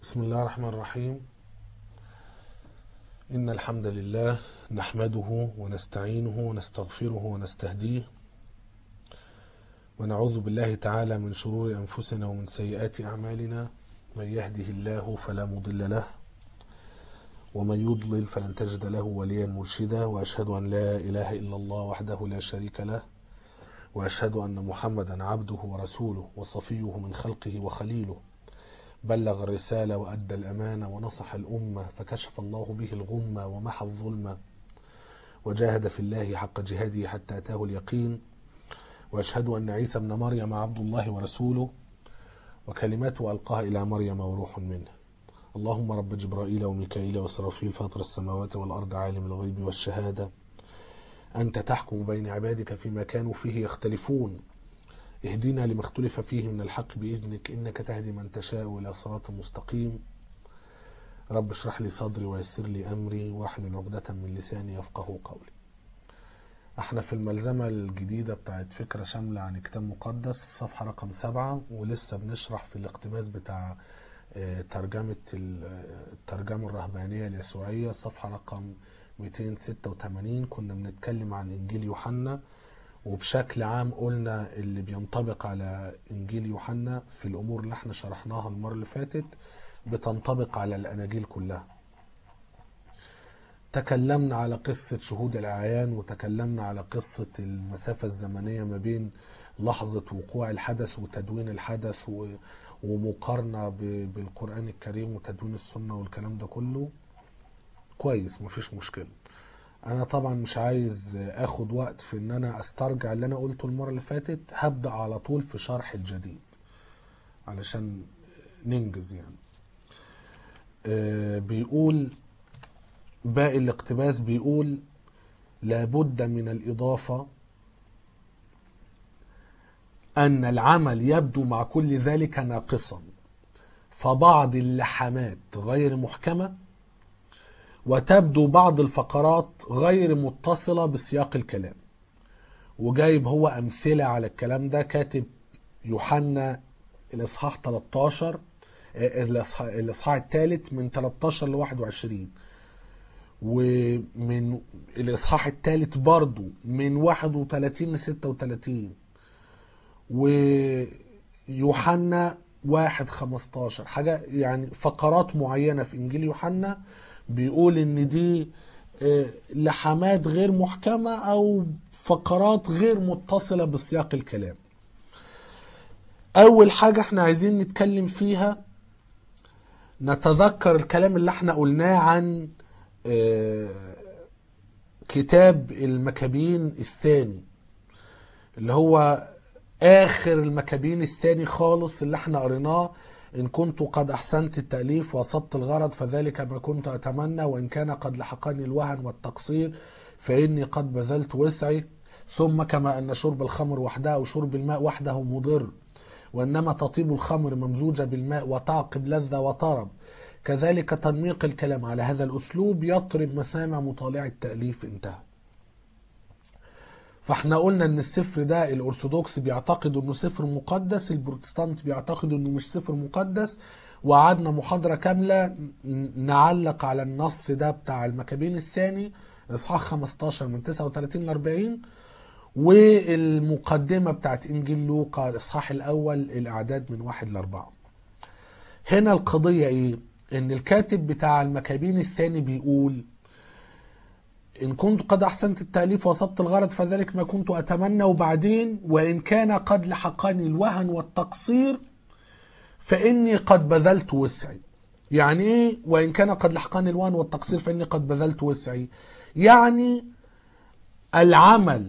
بسم الله الرحمن الرحيم إن الحمد لله نحمده ونستعينه ونستغفره ونستهديه ونعوذ بالله تعالى من شرور أنفسنا ومن سيئات أعمالنا من يهده الله فلا مضل له ومن يضلل فلن تجد له وليا مرشدا وأشهد أن لا إله إلا الله وحده لا شريك له وأشهد أن محمدا عبده ورسوله وصفيه من خلقه وخليله بلغ الرسالة وأدى الأمانة ونصح الأمة فكشف الله به الغمة ومحى الظلمة وجاهد في الله حق جهاده حتى أتاه اليقين وأشهد أن عيسى ابن مريم عبد الله ورسوله وكلماته ألقاها إلى مريم وروح منه اللهم رب جبرائيل وميكائيل وإسرافيل فاطر السماوات والأرض عالم الغيب والشهادة أنت تحكم بين عبادك فيما كانوا فيه يختلفون اهدنا لما اختلف فيه من الحق بإذنك إنك تهدي من تشاء إلى صراط مستقيم رب اشرح لي صدري ويسر لي أمري واحلل عقدة من لساني يفقه قولي احنا في الملزمة الجديدة بتاعت فكرة شاملة عن كتاب مقدس في صفحة رقم سبعة ولسه بنشرح في الاقتباس بتاع ترجمة الترجمة الرهبانية اليسوعية صفحة رقم 286 كنا بنتكلم عن إنجيل يوحنا وبشكل عام قلنا اللي بينطبق على إنجيل يوحنا في الأمور اللي احنا شرحناها المرة اللي فاتت بتنطبق على الأناجيل كلها تكلمنا على قصة شهود الأعيان وتكلمنا على قصة المسافة الزمنية ما بين لحظة وقوع الحدث وتدوين الحدث ومقارنة بالقرآن الكريم وتدوين السنة والكلام ده كله كويس مفيش مشكلة انا طبعا مش عايز اخد وقت في ان انا استرجع اللي انا قلته المرة اللي فاتت هبدأ على طول في شرح الجديد علشان ننجز يعني بيقول باقي الاقتباس بيقول لابد من الإضافة أن العمل يبدو مع كل ذلك ناقصا فبعض اللحمات غير محكمة وتبدو بعض الفقرات غير متصلة بسياق الكلام وجايب هو أمثلة على الكلام ده كاتب يوحنا الإصحاح 13 الإصحاح الثالث من 13 ل 21 ومن الإصحاح الثالث برضو من 31 ل 36 ويوحنا 1 15 حاجة يعني فقرات معينة في إنجيل يوحنا بيقول ان دي لحمات غير محكمة او فقرات غير متصلة بسياق الكلام اول حاجة احنا عايزين نتكلم فيها نتذكر الكلام اللي احنا قلناه عن كتاب المكابين الثاني اللي هو اخر المكابين الثاني خالص اللي احنا قريناه إن كنت قد أحسنت التأليف وأصبت الغرض فذلك ما كنت أتمنى وإن كان قد لحقني الوهن والتقصير فإني قد بذلت وسعي ثم كما أن شرب الخمر وحده أو شرب الماء وحده مضر وإنما تطيب الخمر ممزوجة بالماء وتعقب لذة وطرب كذلك تنميق الكلام على هذا الأسلوب يطرب مسامع مطالع التأليف انتهى فاحنا قلنا ان السفر ده الارثوذكس بيعتقدوا انه سفر مقدس البروتستانت بيعتقدوا انه مش سفر مقدس وقعدنا محاضرة كاملة نعلق على النص ده بتاع المكابين الثاني اصحاح 15 من 39 ل 40 والمقدمة بتاعت انجيل لوقا الاصحاح الاول الاعداد من واحد ل 4 هنا القضية ايه ان الكاتب بتاع المكابين الثاني بيقول إن كنت قد أحسنت التأليف وصبت الغرض فذلك ما كنت أتمنى وبعدين وإن كان قد لحقني الوهن والتقصير فإني قد بذلت وسعي يعني إيه وإن كان قد لحقني الوهن والتقصير فإني قد بذلت وسعي يعني العمل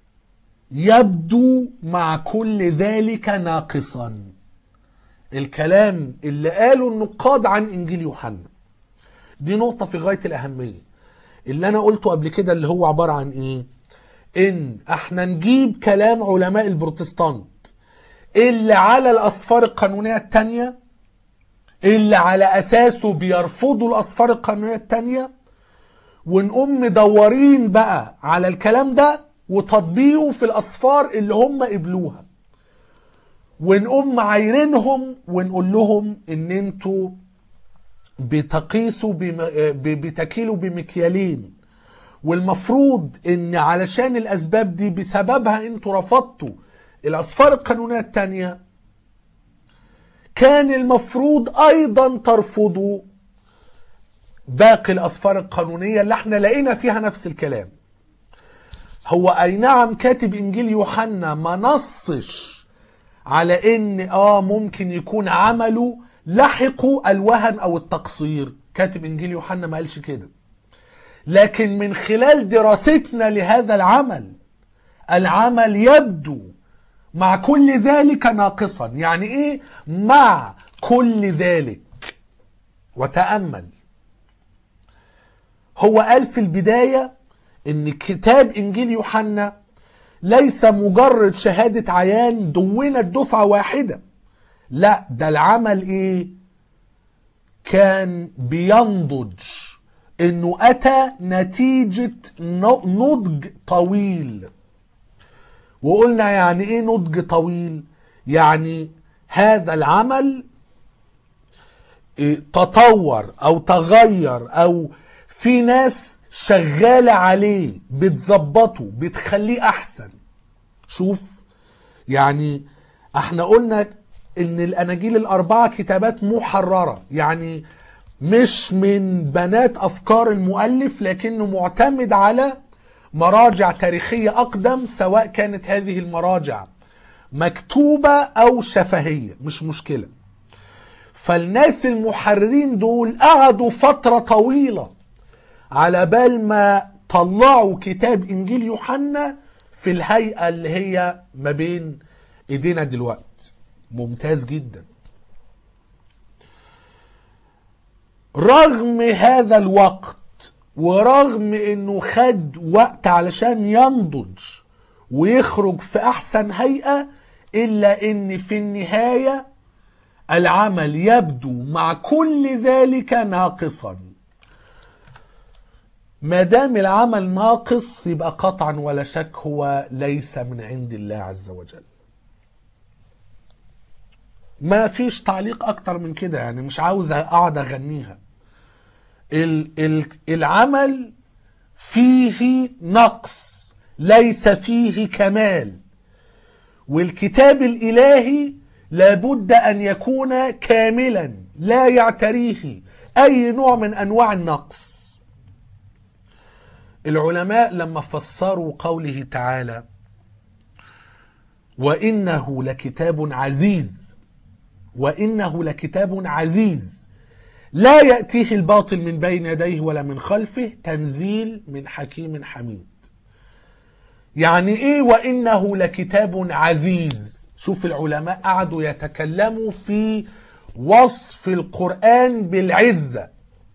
يبدو مع كل ذلك ناقصا الكلام اللي قاله النقاد عن إنجيل يوحنا دي نقطة في غاية الأهمية اللي انا قلته قبل كده اللي هو عبارة عن ايه ان احنا نجيب كلام علماء البروتستانت اللي على الاسفار القانونية التانية اللي على اساسه بيرفضوا الاسفار القانونية التانية ونقوم مدورين بقى على الكلام ده وتطبيقه في الاسفار اللي هم قبلوها ونقوم معايرينهم ونقول لهم ان انتوا بتقيسه بم... ب- بتكيله بمكيالين والمفروض ان علشان الاسباب دي بسببها انتوا رفضتوا الاصفار القانونيه التانية كان المفروض ايضا ترفضوا باقي الاصفار القانونيه اللي احنا لقينا فيها نفس الكلام هو اي نعم كاتب انجيل يوحنا ما نصش على ان اه ممكن يكون عمله لحقوا الوهن او التقصير كاتب انجيل يوحنا ما قالش كده لكن من خلال دراستنا لهذا العمل العمل يبدو مع كل ذلك ناقصا يعني ايه مع كل ذلك وتامل هو قال في البدايه ان كتاب انجيل يوحنا ليس مجرد شهاده عيان دونت دفعه واحده لا ده العمل ايه كان بينضج انه اتى نتيجه نضج طويل وقلنا يعني ايه نضج طويل يعني هذا العمل إيه، تطور او تغير او في ناس شغالة عليه بتظبطه بتخليه احسن شوف يعني احنا قلنا ان الاناجيل الاربعة كتابات محررة يعني مش من بنات افكار المؤلف لكنه معتمد على مراجع تاريخية اقدم سواء كانت هذه المراجع مكتوبة او شفهية مش مشكلة فالناس المحررين دول قعدوا فترة طويلة على بال ما طلعوا كتاب انجيل يوحنا في الهيئة اللي هي ما بين ايدينا دلوقتي ممتاز جدا رغم هذا الوقت ورغم انه خد وقت علشان ينضج ويخرج في احسن هيئة الا ان في النهاية العمل يبدو مع كل ذلك ناقصا ما دام العمل ناقص يبقى قطعا ولا شك هو ليس من عند الله عز وجل ما فيش تعليق اكتر من كده يعني مش عاوز اقعد اغنيها ال ال العمل فيه نقص ليس فيه كمال والكتاب الالهي لابد ان يكون كاملا لا يعتريه اي نوع من انواع النقص العلماء لما فسروا قوله تعالى وانه لكتاب عزيز وانه لكتاب عزيز لا ياتيه الباطل من بين يديه ولا من خلفه تنزيل من حكيم حميد يعني ايه وانه لكتاب عزيز شوف العلماء قعدوا يتكلموا في وصف القران بالعزه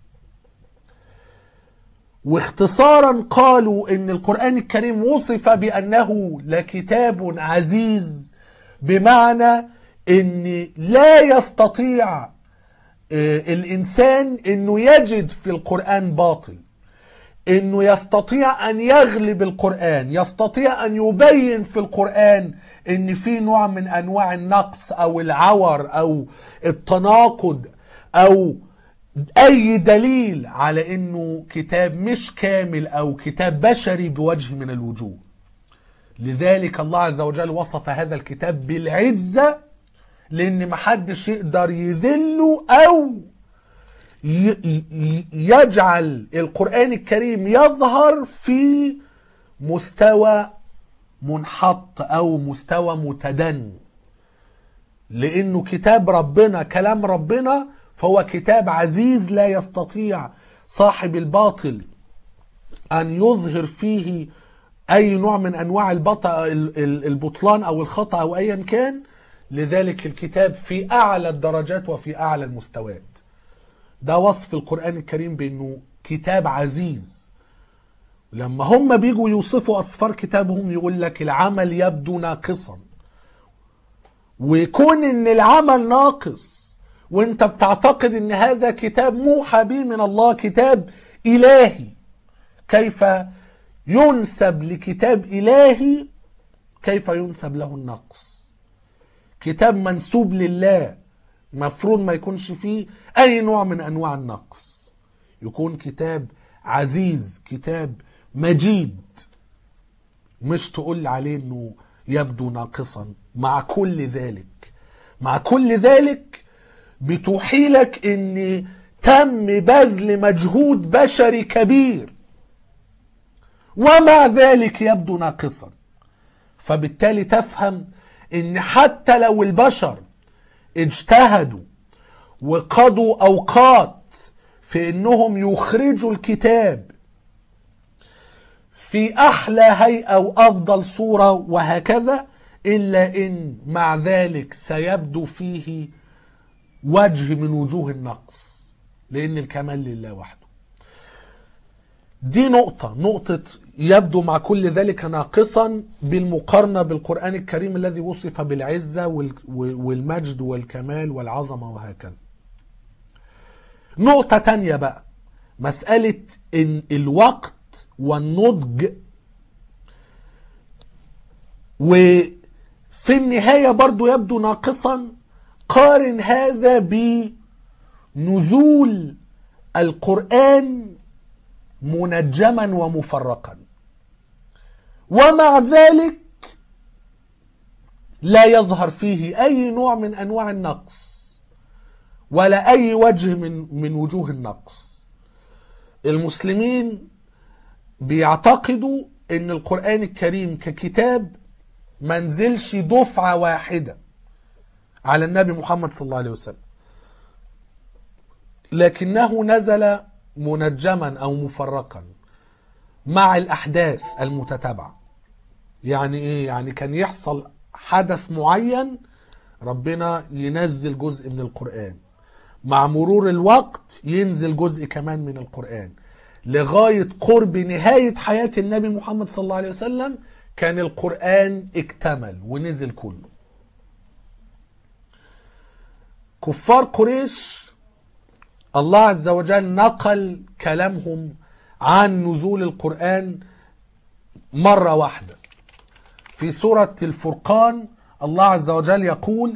واختصارا قالوا ان القران الكريم وصف بانه لكتاب عزيز بمعنى ان لا يستطيع الانسان انه يجد في القران باطل انه يستطيع ان يغلب القران يستطيع ان يبين في القران ان في نوع من انواع النقص او العور او التناقض او اي دليل على انه كتاب مش كامل او كتاب بشري بوجه من الوجوه لذلك الله عز وجل وصف هذا الكتاب بالعزه لان محدش يقدر يذله او يجعل القرآن الكريم يظهر في مستوى منحط او مستوى متدني لانه كتاب ربنا كلام ربنا فهو كتاب عزيز لا يستطيع صاحب الباطل ان يظهر فيه اي نوع من انواع البطلان او الخطا او ايا كان لذلك الكتاب في اعلى الدرجات وفي اعلى المستويات ده وصف القرآن الكريم بأنه كتاب عزيز لما هم بيجوا يوصفوا أصفار كتابهم يقول لك العمل يبدو ناقصا ويكون ان العمل ناقص وانت بتعتقد ان هذا كتاب موحى به من الله كتاب إلهي كيف ينسب لكتاب إلهي كيف ينسب له النقص كتاب منسوب لله مفروض ما يكونش فيه اي نوع من انواع النقص يكون كتاب عزيز كتاب مجيد مش تقول عليه انه يبدو ناقصا مع كل ذلك مع كل ذلك بتوحي لك ان تم بذل مجهود بشري كبير ومع ذلك يبدو ناقصا فبالتالي تفهم ان حتى لو البشر اجتهدوا وقضوا اوقات في انهم يخرجوا الكتاب في احلى هيئه وافضل صوره وهكذا الا ان مع ذلك سيبدو فيه وجه من وجوه النقص لان الكمال لله وحده دي نقطة نقطة يبدو مع كل ذلك ناقصا بالمقارنة بالقرآن الكريم الذي وصف بالعزة وال- والمجد والكمال والعظمة وهكذا نقطة تانية بقى مسألة إن الوقت والنضج وفي النهاية برضو يبدو ناقصا قارن هذا بنزول القرآن منجما ومفرقا ومع ذلك لا يظهر فيه اي نوع من انواع النقص ولا اي وجه من من وجوه النقص المسلمين بيعتقدوا ان القران الكريم ككتاب ما نزلش دفعه واحده على النبي محمد صلى الله عليه وسلم لكنه نزل منجما او مفرقا مع الاحداث المتتابعه يعني ايه يعني كان يحصل حدث معين ربنا ينزل جزء من القران مع مرور الوقت ينزل جزء كمان من القران لغايه قرب نهايه حياه النبي محمد صلى الله عليه وسلم كان القران اكتمل ونزل كله كفار قريش الله عز وجل نقل كلامهم عن نزول القرآن مرة واحدة في سورة الفرقان الله عز وجل يقول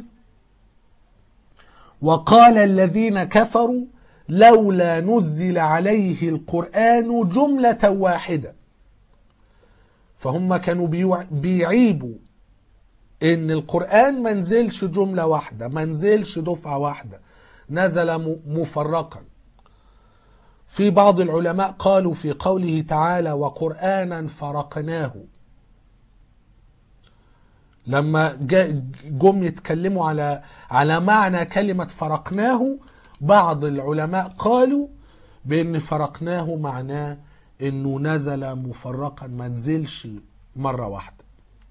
وقال الذين كفروا لولا نزل عليه القرآن جملة واحدة فهم كانوا بيوع- بيعيبوا ان القرآن ما نزلش جملة واحدة ما نزلش دفعة واحدة نزل م- مفرقا في بعض العلماء قالوا في قوله تعالى وقرآنا فرقناه لما جا- جم يتكلموا على على معنى كلمة فرقناه بعض العلماء قالوا بأن فرقناه معناه أنه نزل مفرقا ما نزلش مرة واحدة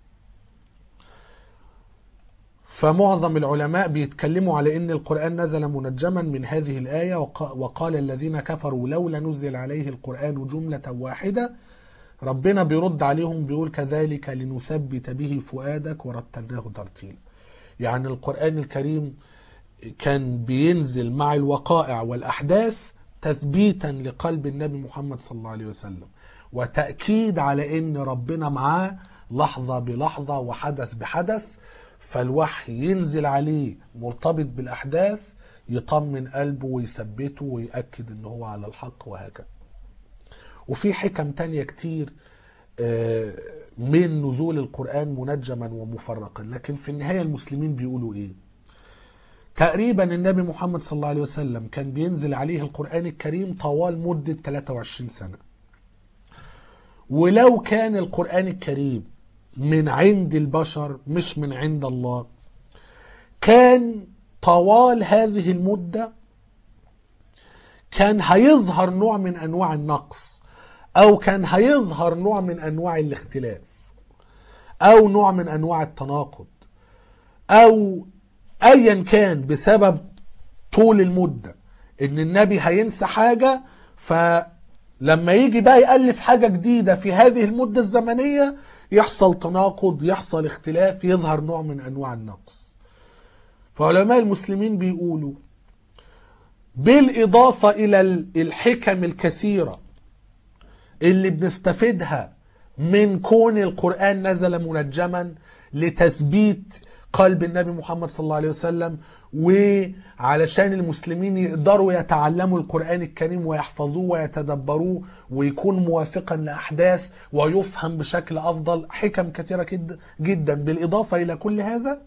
فمعظم العلماء بيتكلموا على ان القرآن نزل منجما من هذه الآية وق- وقال الذين كفروا لولا نزل عليه القرآن جملة واحدة ربنا بيرد عليهم بيقول كذلك لنثبت به فؤادك ورتلناه ترتيلا يعني القرآن الكريم كان بينزل مع الوقائع والأحداث تثبيتا لقلب النبي محمد صلى الله عليه وسلم وتأكيد على ان ربنا معاه لحظة بلحظة وحدث بحدث فالوحي ينزل عليه مرتبط بالأحداث يطمن قلبه ويثبته ويأكد ان هو على الحق وهكذا وفي حكم تانية كتير آه، من نزول القرآن منجما ومفرقا لكن في النهاية المسلمين بيقولوا ايه تقريبا النبي محمد صلى الله عليه وسلم كان بينزل عليه القرآن الكريم طوال مدة 23 سنة ولو كان القرآن الكريم من عند البشر مش من عند الله كان طوال هذه المدة كان هيظهر نوع من أنواع النقص أو كان هيظهر نوع من أنواع الاختلاف أو نوع من أنواع التناقض أو أيا كان بسبب طول المدة إن النبي هينسى حاجة فلما يجي بقى يألف حاجة جديدة في هذه المدة الزمنية يحصل تناقض يحصل اختلاف يظهر نوع من أنواع النقص فعلماء المسلمين بيقولوا بالإضافة إلى الحكم الكثيرة اللي بنستفيدها من كون القرآن نزل منجما لتثبيت قلب النبي محمد صلى الله عليه وسلم وعلشان المسلمين يقدروا يتعلموا القرآن الكريم ويحفظوه ويتدبروه ويكون موافقا لأحداث ويفهم بشكل أفضل حكم كثيرة كد- جدا بالإضافة إلى كل هذا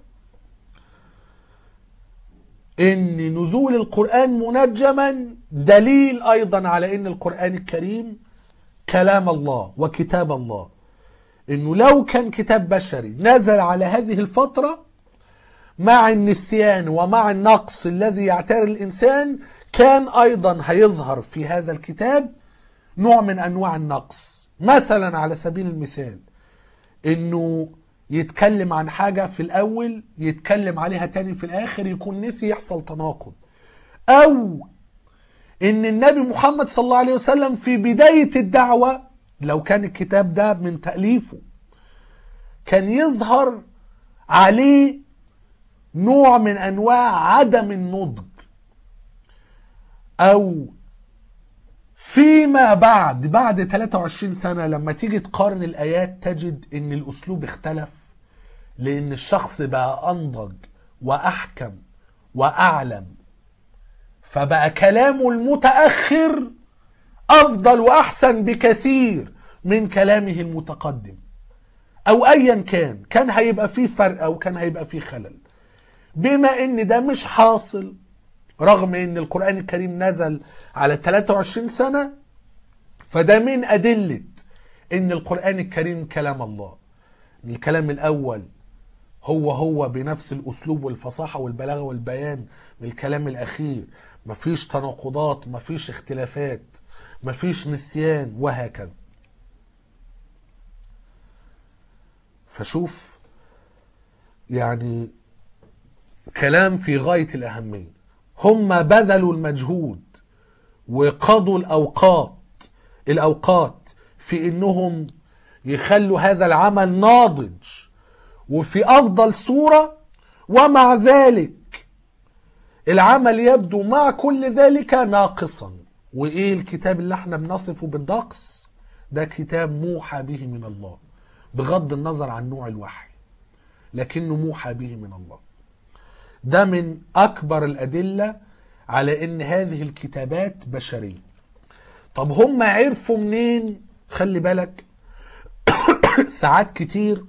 ان نزول القرآن منجما دليل ايضا على ان القرآن الكريم كلام الله وكتاب الله انه لو كان كتاب بشري نزل على هذه الفترة مع النسيان ومع النقص الذي يعتري الانسان كان ايضا هيظهر في هذا الكتاب نوع من انواع النقص مثلا على سبيل المثال انه يتكلم عن حاجة في الأول يتكلم عليها تاني في الآخر يكون نسي يحصل تناقض أو إن النبي محمد صلى الله عليه وسلم في بداية الدعوة لو كان الكتاب ده من تأليفه كان يظهر عليه نوع من أنواع عدم النضج أو فيما بعد بعد 23 سنة لما تيجي تقارن الآيات تجد إن الأسلوب اختلف لأن الشخص بقى أنضج وأحكم وأعلم فبقى كلامه المتأخر أفضل وأحسن بكثير من كلامه المتقدم أو أيا كان كان هيبقى فيه فرق أو كان هيبقى فيه خلل بما إن ده مش حاصل رغم ان القرآن الكريم نزل على 23 سنة فده من أدلة ان القرآن الكريم كلام الله الكلام الأول هو هو بنفس الأسلوب والفصاحة والبلاغة والبيان من الكلام الأخير مفيش تناقضات مفيش اختلافات مفيش نسيان وهكذا فشوف يعني كلام في غاية الأهمية هم بذلوا المجهود وقضوا الأوقات الأوقات في إنهم يخلوا هذا العمل ناضج وفي أفضل صورة ومع ذلك العمل يبدو مع كل ذلك ناقصا وإيه الكتاب اللي احنا بنصفه بالنقص ده كتاب موحى به من الله بغض النظر عن نوع الوحي لكنه موحى به من الله ده من أكبر الأدلة على إن هذه الكتابات بشرية طب هم عرفوا منين خلي بالك ساعات كتير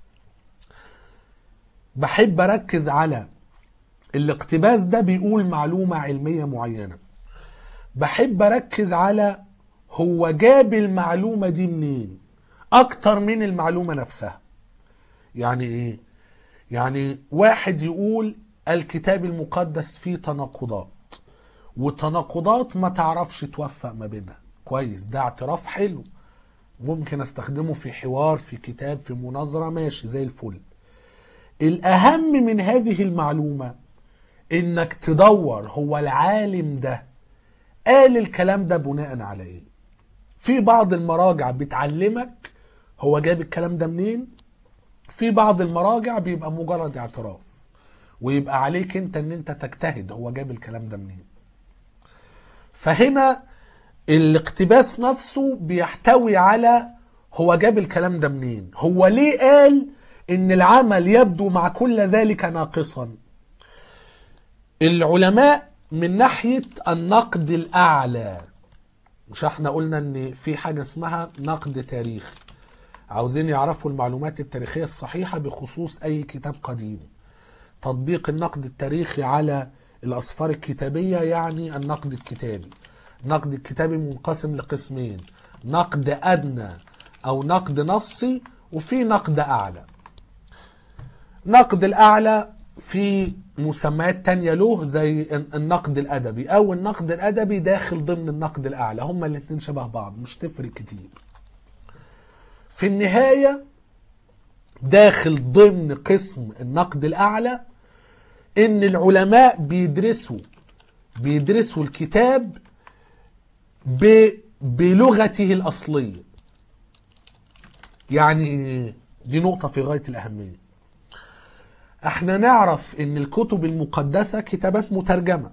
بحب أركز على الاقتباس ده بيقول معلومة علمية معينة بحب أركز على هو جاب المعلومة دي منين أكتر من المعلومة نفسها يعني إيه يعني واحد يقول الكتاب المقدس فيه تناقضات وتناقضات ما تعرفش توفق ما بينها كويس ده اعتراف حلو ممكن استخدمه في حوار في كتاب في مناظرة ماشي زي الفل الأهم من هذه المعلومة إنك تدور هو العالم ده قال الكلام ده بناء على إيه في بعض المراجع بتعلمك هو جاب الكلام ده منين في بعض المراجع بيبقى مجرد اعتراف ويبقى عليك انت ان انت تجتهد هو جاب الكلام ده منين فهنا الاقتباس نفسه بيحتوي على هو جاب الكلام ده منين هو ليه قال ان العمل يبدو مع كل ذلك ناقصا العلماء من ناحية النقد الأعلى مش احنا قلنا ان في حاجة اسمها نقد تاريخي عاوزين يعرفوا المعلومات التاريخية الصحيحة بخصوص أي كتاب قديم تطبيق النقد التاريخي على الأسفار الكتابية يعني النقد الكتابي النقد الكتابي منقسم لقسمين نقد أدنى أو نقد نصي وفي نقد أعلى نقد الأعلى في مسميات تانية له زي النقد الأدبي أو النقد الأدبي داخل ضمن النقد الأعلى هما الاتنين شبه بعض مش تفرق كتير في النهاية داخل ضمن قسم النقد الأعلى إن العلماء بيدرسوا بيدرسوا الكتاب ب بلغته الأصلية يعني دي نقطة في غاية الأهمية احنا نعرف ان الكتب المقدسة كتابات مترجمة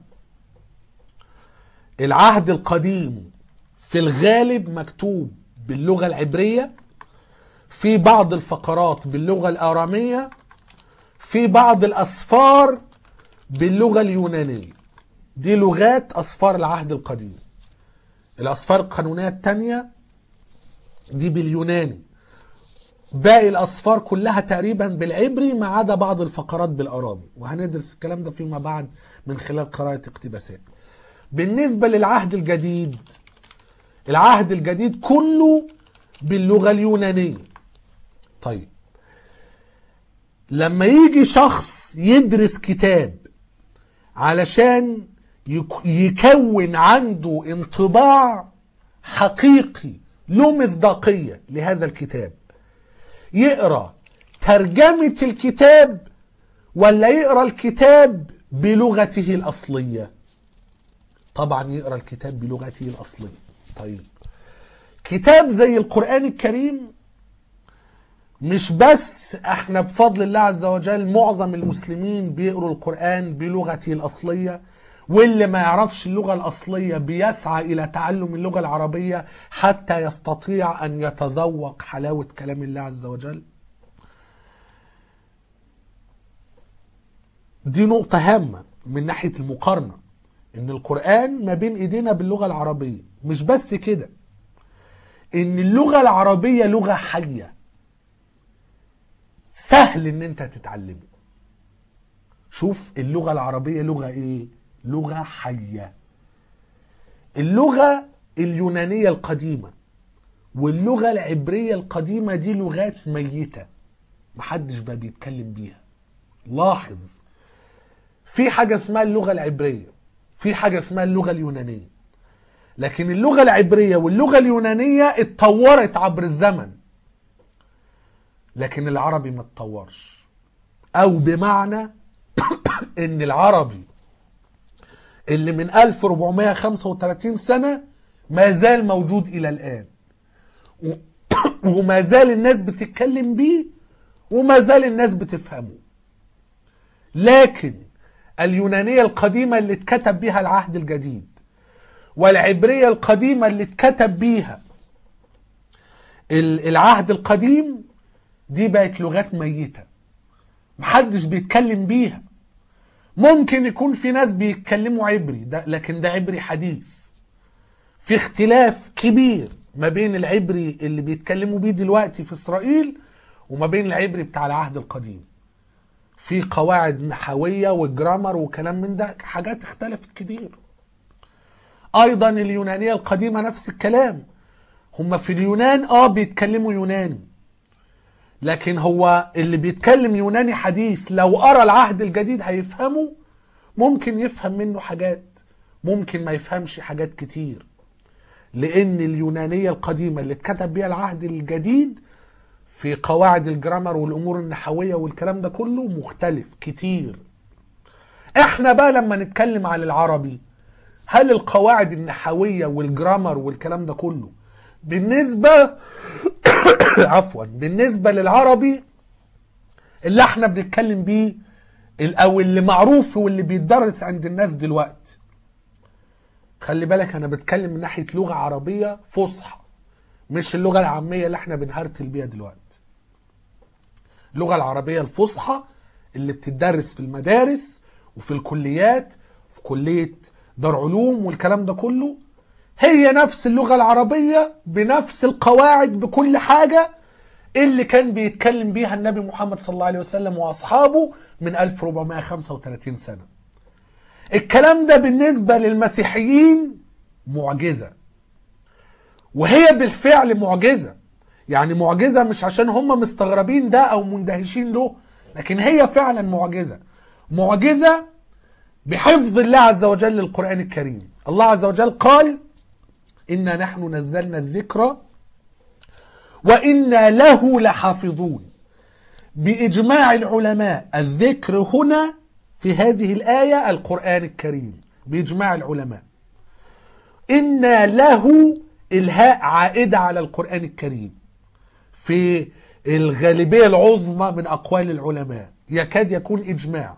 العهد القديم في الغالب مكتوب باللغة العبرية في بعض الفقرات باللغة الآرامية في بعض الأسفار باللغة اليونانية دي لغات أسفار العهد القديم الأسفار القانونية التانية دي باليوناني باقي الأسفار كلها تقريبا بالعبري ما عدا بعض الفقرات بالأرامي وهندرس الكلام ده فيما بعد من خلال قراءة اقتباسات بالنسبة للعهد الجديد العهد الجديد كله باللغة اليونانية طيب لما يجي شخص يدرس كتاب علشان يك- يكون عنده انطباع حقيقي له مصداقية لهذا الكتاب يقرأ ترجمة الكتاب ولا يقرأ الكتاب بلغته الأصلية طبعا يقرأ الكتاب بلغته الأصلية طيب كتاب زي القرآن الكريم مش بس احنا بفضل الله عز وجل معظم المسلمين بيقروا القرآن بلغته الأصلية واللي ما يعرفش اللغة الأصلية بيسعى إلى تعلم اللغة العربية حتى يستطيع أن يتذوق حلاوة كلام الله عز وجل دي نقطة هامة من ناحية المقارنة إن القرآن ما بين إيدينا باللغة العربية مش بس كده إن اللغة العربية لغة حية سهل إن أنت تتعلمه شوف اللغة العربية لغة إيه؟ لغة حية اللغة اليونانية القديمة واللغة العبرية القديمة دي لغات ميتة محدش بقى بيتكلم بيها لاحظ في حاجة اسمها اللغة العبرية في حاجة اسمها اللغة اليونانية لكن اللغة العبرية واللغة اليونانية اتطورت عبر الزمن لكن العربي ما اتطورش او بمعنى ان العربي اللي من 1435 سنة ما زال موجود الى الان و- وما زال الناس بتتكلم بيه وما زال الناس بتفهمه لكن اليونانية القديمة اللي اتكتب بها العهد الجديد والعبرية القديمة اللي اتكتب بيها ال- العهد القديم دي بقت لغات ميتة محدش بيتكلم بيها ممكن يكون في ناس بيتكلموا عبري ده لكن ده عبري حديث في اختلاف كبير ما بين العبري اللي بيتكلموا بيه دلوقتي في اسرائيل وما بين العبري بتاع العهد القديم في قواعد نحوية والجرامر وكلام من ده حاجات اختلفت كتير ايضا اليونانية القديمة نفس الكلام هم في اليونان اه بيتكلموا يوناني لكن هو اللي بيتكلم يوناني حديث لو قرا العهد الجديد هيفهمه ممكن يفهم منه حاجات ممكن ما يفهمش حاجات كتير لان اليونانية القديمة اللي اتكتب بيها العهد الجديد في قواعد الجرامر والامور النحوية والكلام ده كله مختلف كتير احنا بقى لما نتكلم على العربي هل القواعد النحوية والجرامر والكلام ده كله بالنسبة عفوا بالنسبة للعربي اللي احنا بنتكلم بيه ال- او اللي معروف واللي بيتدرس عند الناس دلوقتي خلي بالك انا بتكلم من ناحية لغة عربية فصحى مش اللغة العامية اللي احنا بنهرتل بيها دلوقتي اللغة العربية الفصحى اللي بتدرس في المدارس وفي الكليات في كلية دار علوم والكلام ده كله هي نفس اللغة العربية بنفس القواعد بكل حاجة اللي كان بيتكلم بيها النبي محمد صلى الله عليه وسلم وأصحابه من 1435 سنة الكلام ده بالنسبة للمسيحيين معجزة وهي بالفعل معجزة يعني معجزة مش عشان هم مستغربين ده أو مندهشين له لكن هي فعلا معجزة معجزة بحفظ الله عز وجل للقرآن الكريم الله عز وجل قال إنا نحن نزلنا الذكر وإنا له لحافظون بإجماع العلماء الذكر هنا في هذه الآية القرآن الكريم بإجماع العلماء إنا له الهاء عائدة على القرآن الكريم في الغالبية العظمى من أقوال العلماء يكاد يكون إجماع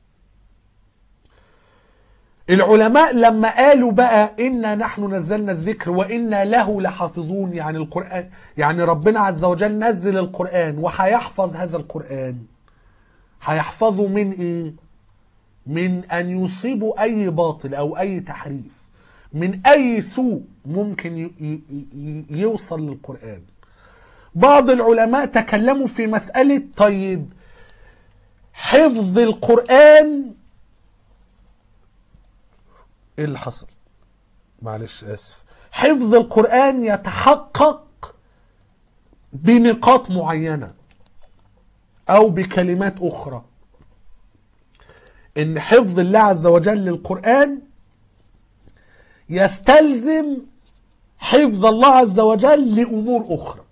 العلماء لما قالوا بقى إنا نحن نزلنا الذكر وإنا له لحافظون يعني القرآن يعني ربنا عز وجل نزل القرآن وهيحفظ هذا القرآن هيحفظوا من ايه من ان يصيبوا اي باطل او اي تحريف من اي سوء ممكن ي- ي- ي- يوصل للقرآن بعض العلماء تكلموا في مسألة طيب حفظ القرآن ايه اللي حصل معلش اسف حفظ القرآن يتحقق بنقاط معينة او بكلمات اخرى ان حفظ الله عز وجل للقرآن يستلزم حفظ الله عز وجل لامور اخرى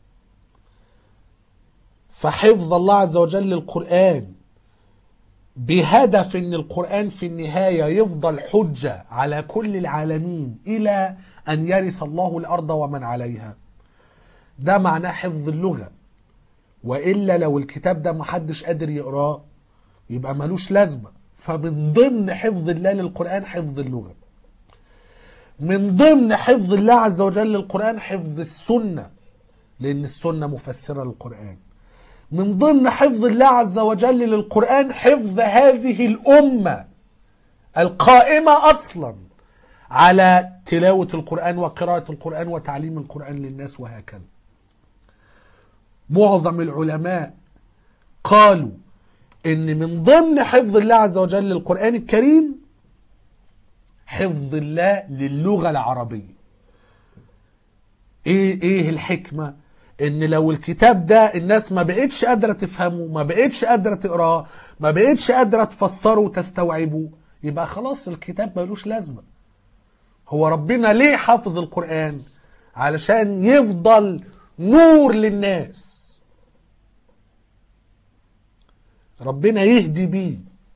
فحفظ الله عز وجل للقرآن بهدف ان القرآن في النهاية يفضل حجة على كل العالمين الى ان يرث الله الارض ومن عليها ده معناه حفظ اللغة والا لو الكتاب ده محدش قادر يقراه يبقى ملوش لازمة فمن ضمن حفظ الله للقرآن حفظ اللغة من ضمن حفظ الله عز وجل للقرآن حفظ السنة لأن السنة مفسرة للقرآن من ضمن حفظ الله عز وجل للقرآن حفظ هذه الأمة القائمة أصلا على تلاوة القرآن وقراءة القرآن وتعليم القرآن للناس وهكذا معظم العلماء قالوا ان من ضمن حفظ الله عز وجل للقرآن الكريم حفظ الله للغة العربية ايه ايه الحكمة ان لو الكتاب ده الناس ما بقتش قادرة تفهمه ما بقتش قادرة تقراه ما بقتش قادرة تفسره وتستوعبه يبقى خلاص الكتاب ملوش لازمة هو ربنا ليه حافظ القرآن علشان يفضل نور للناس ربنا يهدي بيه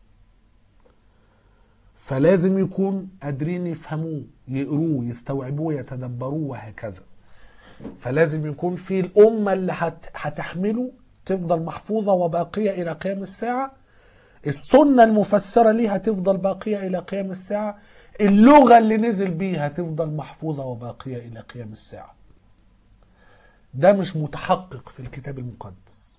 فلازم يكون قادرين يفهموه يقروه يستوعبوه يتدبروه وهكذا فلازم يكون في الأمة اللي هت... هتحمله تفضل محفوظة وباقية إلى قيام الساعة السنة المفسرة ليها تفضل باقية إلى قيام الساعة اللغة اللي نزل بيها تفضل محفوظة وباقية إلى قيام الساعة ده مش متحقق في الكتاب المقدس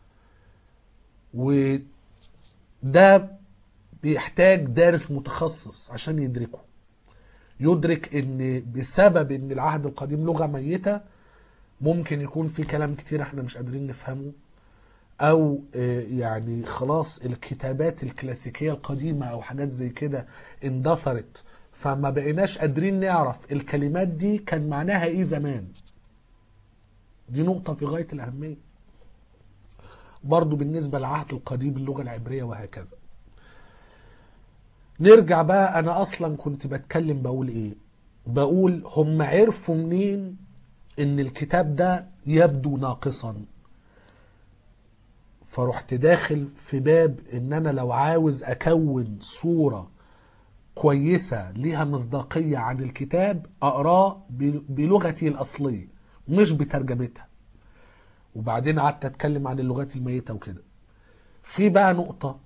وده بيحتاج دارس متخصص عشان يدركه يدرك ان بسبب ان العهد القديم لغة ميتة ممكن يكون في كلام كتير احنا مش قادرين نفهمه او آه، يعني خلاص الكتابات الكلاسيكية القديمة او حاجات زي كده اندثرت فما بقيناش قادرين نعرف الكلمات دي كان معناها ايه زمان دي نقطة في غاية الأهمية برضو بالنسبة للعهد القديم اللغة العبرية وهكذا نرجع بقى أنا أصلا كنت بتكلم بقول إيه بقول هم عرفوا منين إن الكتاب ده يبدو ناقصا فرحت داخل في باب إن أنا لو عاوز أكون صورة كويسة ليها مصداقية عن الكتاب أقراه ب- بلغتي الأصلية مش بترجمتها وبعدين قعدت اتكلم عن اللغات الميتة وكده في بقى نقطة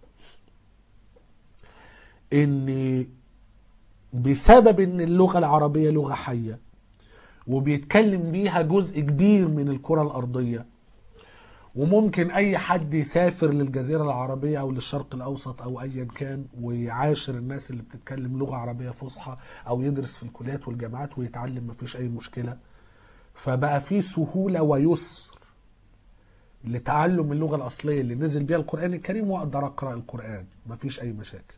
ان بسبب ان اللغة العربية لغة حية وبيتكلم بيها جزء كبير من الكرة الأرضية وممكن أي حد يسافر للجزيرة العربية أو للشرق الأوسط أو أيا كان ويعاشر الناس اللي بتتكلم لغة عربية فصحى أو يدرس في الكليات والجامعات ويتعلم مفيش أي مشكلة فبقى في سهولة ويسر لتعلم اللغة الأصلية اللي نزل بيها القرآن الكريم وأقدر أقرأ القرآن مفيش أي مشاكل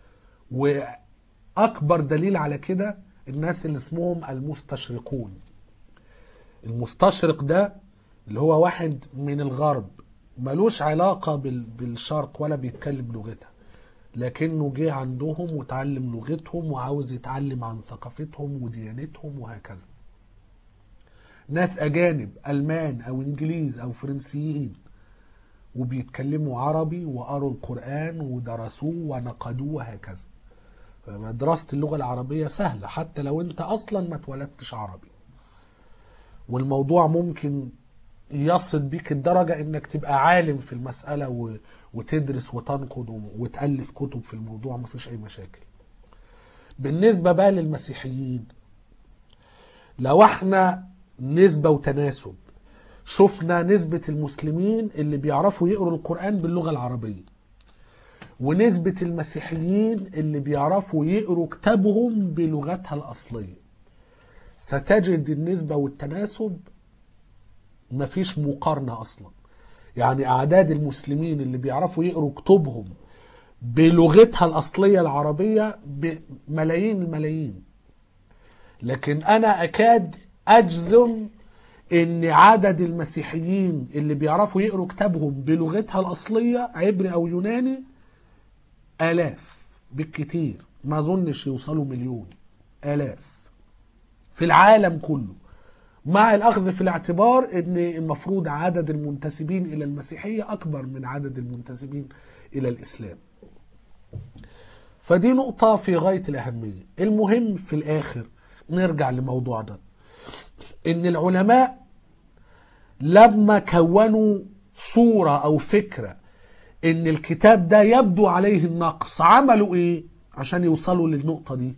وأكبر دليل على كده الناس اللي اسمهم المستشرقون المستشرق ده اللي هو واحد من الغرب ملوش علاقة بال- بالشرق ولا بيتكلم لغتها لكنه جه عندهم وتعلم لغتهم وعاوز يتعلم عن ثقافتهم وديانتهم وهكذا ناس أجانب ألمان أو إنجليز أو فرنسيين وبيتكلموا عربي وقروا القرآن ودرسوه ونقدوه وهكذا فدراسة اللغة العربية سهلة حتى لو أنت أصلا ما اتولدتش عربي والموضوع ممكن يصل بيك الدرجة انك تبقى عالم في المسألة و... وتدرس وتنقد و... وتألف كتب في الموضوع مفيش اي مشاكل بالنسبة بقى للمسيحيين لو احنا نسبة وتناسب شفنا نسبة المسلمين اللي بيعرفوا يقروا القرآن باللغة العربية ونسبة المسيحيين اللي بيعرفوا يقروا كتابهم بلغتها الأصلية ستجد النسبة والتناسب مفيش مقارنة أصلا يعني أعداد المسلمين اللي بيعرفوا يقروا كتبهم بلغتها الأصلية العربية بملايين الملايين لكن أنا أكاد أجزم إن عدد المسيحيين اللي بيعرفوا يقروا كتابهم بلغتها الأصلية عبري أو يوناني آلاف بالكتير ما أظنش يوصلوا مليون آلاف في العالم كله مع الأخذ في الاعتبار أن المفروض عدد المنتسبين إلى المسيحية أكبر من عدد المنتسبين إلى الإسلام فدي نقطة في غاية الأهمية المهم في الآخر نرجع لموضوع ده إن العلماء لما كونوا صورة أو فكرة إن الكتاب ده يبدو عليه النقص عملوا إيه عشان يوصلوا للنقطة دي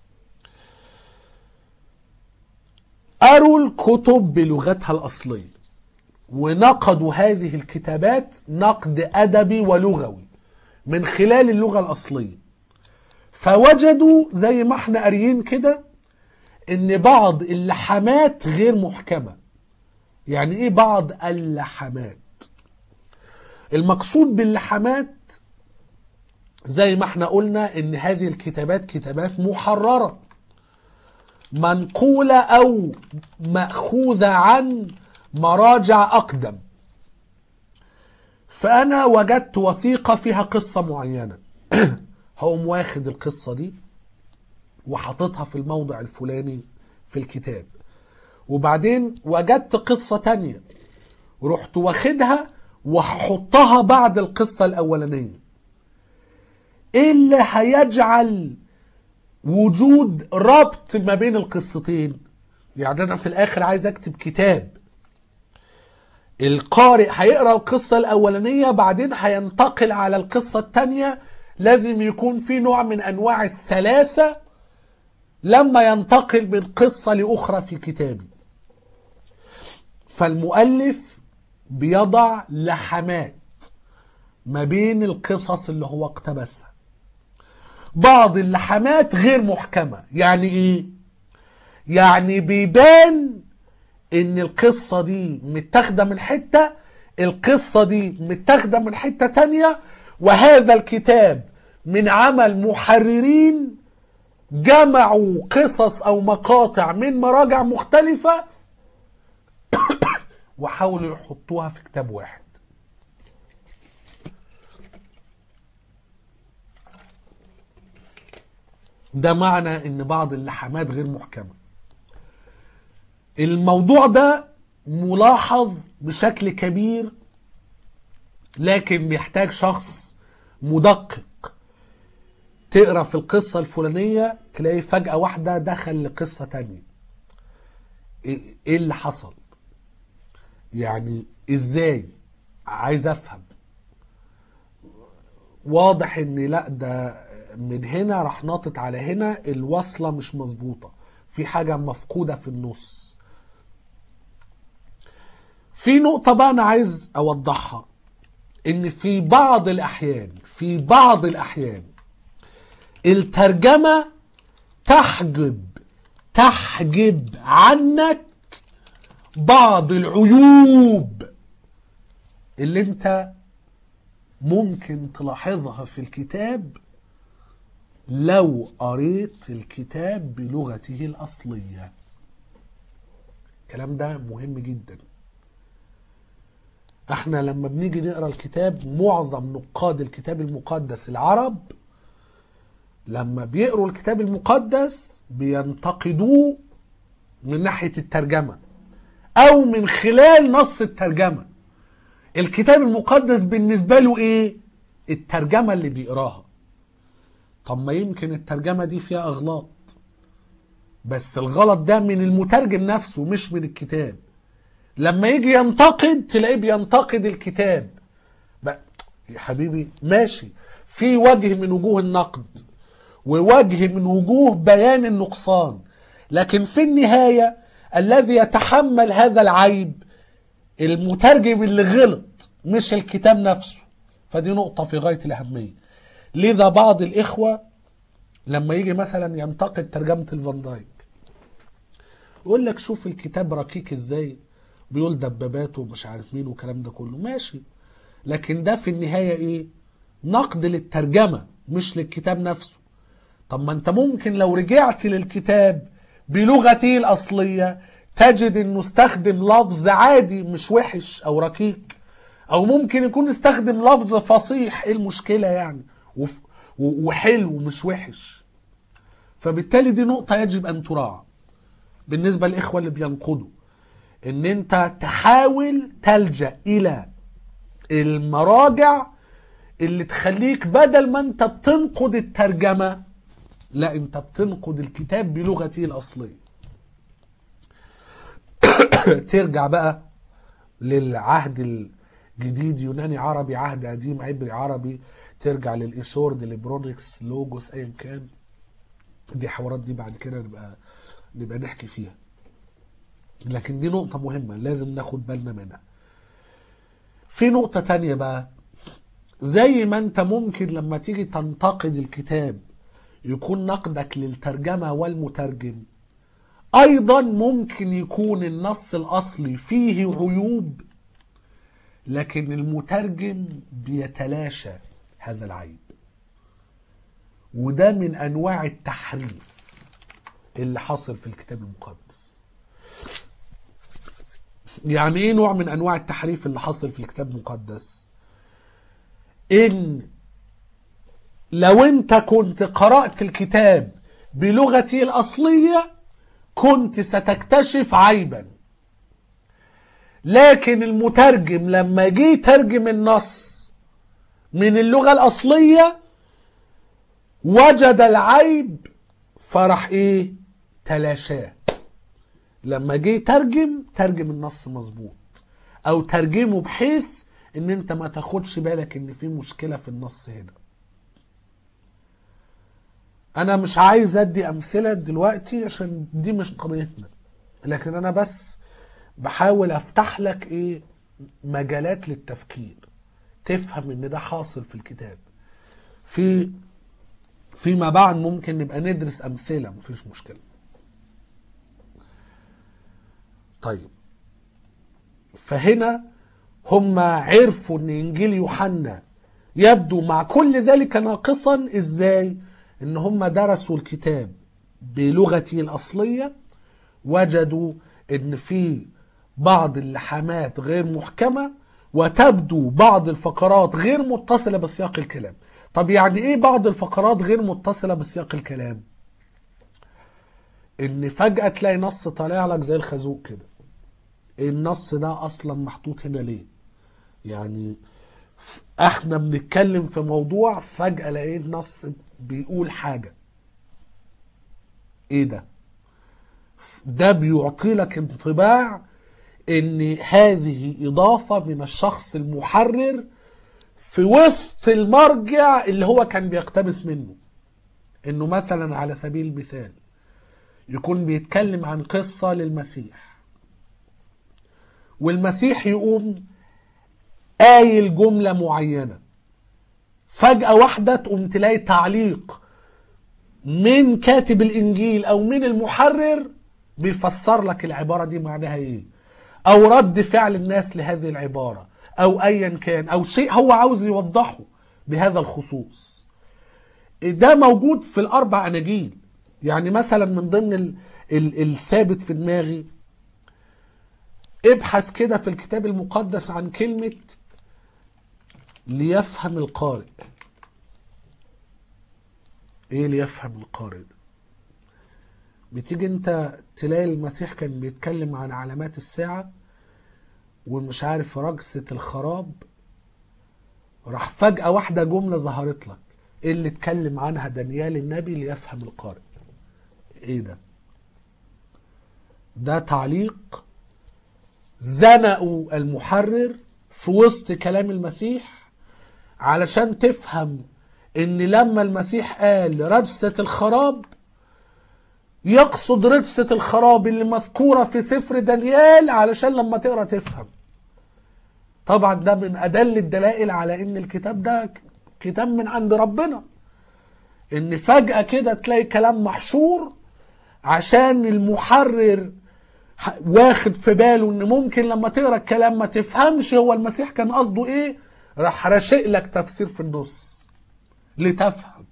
قروا الكتب بلغتها الأصلية ونقدوا هذه الكتابات نقد أدبي ولغوي من خلال اللغة الأصلية فوجدوا زي ما احنا قاريين كده ان بعض اللحمات غير محكمة يعني ايه بعض اللحمات المقصود باللحمات زي ما احنا قلنا ان هذه الكتابات كتابات محررة منقولة او مأخوذة عن مراجع اقدم فانا وجدت وثيقة فيها قصة معينة هقوم واخد القصة دي وحاططها في الموضع الفلاني في الكتاب وبعدين وجدت قصة تانية ورحت واخدها وهحطها بعد القصة الأولانية ايه اللي هيجعل وجود ربط ما بين القصتين يعني انا في الاخر عايز اكتب كتاب القارئ هيقرا القصة الأولانية بعدين هينتقل على القصة التانية لازم يكون في نوع من أنواع السلاسة لما ينتقل من قصة لأخرى في كتابي فالمؤلف بيضع لحمات ما بين القصص اللي هو اقتبسها بعض اللحمات غير محكمة يعني ايه يعني بيبان ان القصة دي متاخدة من حتة القصة دي متاخدة من حتة تانية وهذا الكتاب من عمل محررين جمعوا قصص او مقاطع من مراجع مختلفة وحاولوا يحطوها في كتاب واحد ده معنى ان بعض اللحمات غير محكمة الموضوع ده ملاحظ بشكل كبير لكن بيحتاج شخص مدقق تقرا في القصة الفلانية تلاقي فجأة واحدة دخل لقصة تانية ايه إيه اللي حصل يعني ازاي عايز افهم واضح ان لا ده من هنا راح ناطط على هنا الوصلة مش مظبوطة في حاجة مفقودة في النص في نقطة بقى أنا عايز أوضحها إن في بعض الأحيان في بعض الأحيان الترجمة تحجب تحجب عنك بعض العيوب اللي انت ممكن تلاحظها في الكتاب لو قريت الكتاب بلغته الأصلية الكلام ده مهم جدا احنا لما بنيجي نقرا الكتاب معظم نقاد الكتاب المقدس العرب لما بيقروا الكتاب المقدس بينتقدوه من ناحية الترجمة أو من خلال نص الترجمة الكتاب المقدس بالنسبة له إيه؟ الترجمة اللي بيقراها طب ما يمكن الترجمة دي فيها أغلاط بس الغلط ده من المترجم نفسه مش من الكتاب لما يجي ينتقد تلاقيه بينتقد الكتاب بقى يا حبيبي ماشي في وجه من وجوه النقد ووجه من وجوه بيان النقصان لكن في النهاية الذي يتحمل هذا العيب المترجم اللي غلط مش الكتاب نفسه فدي نقطة في غاية الأهمية لذا بعض الإخوة لما يجي مثلا ينتقد ترجمة الفان دايك يقول لك شوف الكتاب ركيك ازاي بيقول دبابات ومش عارف مين والكلام ده كله ماشي لكن ده في النهاية ايه نقد للترجمة مش للكتاب نفسه طب ما انت ممكن لو رجعت للكتاب بلغته الأصلية تجد انه استخدم لفظ عادي مش وحش او ركيك او ممكن يكون استخدم لفظ فصيح ايه المشكلة يعني وف- و- وحلو مش وحش فبالتالي دي نقطة يجب ان تراعى بالنسبة للإخوة اللي بينقضوا ان انت تحاول تلجأ الى المراجع اللي تخليك بدل ما انت بتنقد الترجمة لا انت بتنقد الكتاب بلغته الأصلية ترجع بقى للعهد الجديد يوناني عربي عهد قديم عبري عربي ترجع للإيسورد لبرونكس لوجوس أيا كان دي حوارات دي بعد كده نبقى نبقى نحكي فيها لكن دي نقطة مهمة لازم ناخد بالنا منها في نقطة تانية بقى زي ما انت ممكن لما تيجي تنتقد الكتاب يكون نقدك للترجمة والمترجم ايضا ممكن يكون النص الاصلي فيه عيوب لكن المترجم بيتلاشى هذا العيب وده من انواع التحريف اللي حصل في الكتاب المقدس يعني ايه نوع من انواع التحريف اللي حصل في الكتاب المقدس ان لو انت كنت قرأت الكتاب بلغته الاصلية كنت ستكتشف عيبا لكن المترجم لما جه يترجم النص من اللغة الأصلية وجد العيب فراح ايه تلاشاه لما جه يترجم ترجم النص مظبوط او ترجمه بحيث ان انت ما تاخدش بالك ان في مشكلة في النص هنا انا مش عايز ادي امثلة دلوقتي عشان دي مش قضيتنا لكن انا بس بحاول افتح لك ايه مجالات للتفكير تفهم ان ده حاصل في الكتاب في فيما بعد ممكن نبقى ندرس امثله مفيش مشكله طيب فهنا هم عرفوا ان انجيل يوحنا يبدو مع كل ذلك ناقصا ازاي ان هم درسوا الكتاب بلغته الاصليه وجدوا ان في بعض اللحامات غير محكمه وتبدو بعض الفقرات غير متصله بسياق الكلام طب يعني ايه بعض الفقرات غير متصله بسياق الكلام ان فجاه تلاقي نص طالع لك زي الخازوق كده النص ده اصلا محطوط هنا ليه يعني احنا بنتكلم في موضوع فجاه لقيت نص بيقول حاجه ايه ده ده بيعطي لك انطباع ان هذه اضافه من الشخص المحرر في وسط المرجع اللي هو كان بيقتبس منه انه مثلا على سبيل المثال يكون بيتكلم عن قصة للمسيح والمسيح يقوم قايل جملة معينة فجأة واحدة تقوم تلاقي تعليق من كاتب الإنجيل أو من المحرر بيفسر لك العبارة دي معناها إيه أو رد فعل الناس لهذه العبارة او ايا كان او شيء هو عاوز يوضحه بهذا الخصوص ده موجود في الاربع اناجيل يعني مثلا من ضمن ال ال الثابت في دماغي ابحث كده في الكتاب المقدس عن كلمة ليفهم القارئ ايه ليفهم القارئ ده بتيجي انت تلاقي المسيح كان بيتكلم عن علامات الساعه ومش عارف رجسة الخراب راح فجأة واحدة جملة ظهرت لك ايه اللي اتكلم عنها دانيال النبي ليفهم القارئ ايه ده ده تعليق زنقوا المحرر في وسط كلام المسيح علشان تفهم ان لما المسيح قال رجسة الخراب يقصد رجسة الخراب اللي مذكورة في سفر دانيال علشان لما تقرا تفهم طبعا ده من أدل الدلائل على إن الكتاب ده كتاب من عند ربنا ان فجأة كده تلاقي كلام محشور عشان المحرر ح- واخد في باله ان ممكن لما تقرا الكلام ما تفهمش هو المسيح كان قصده ايه راح راشق لك تفسير في النص لتفهم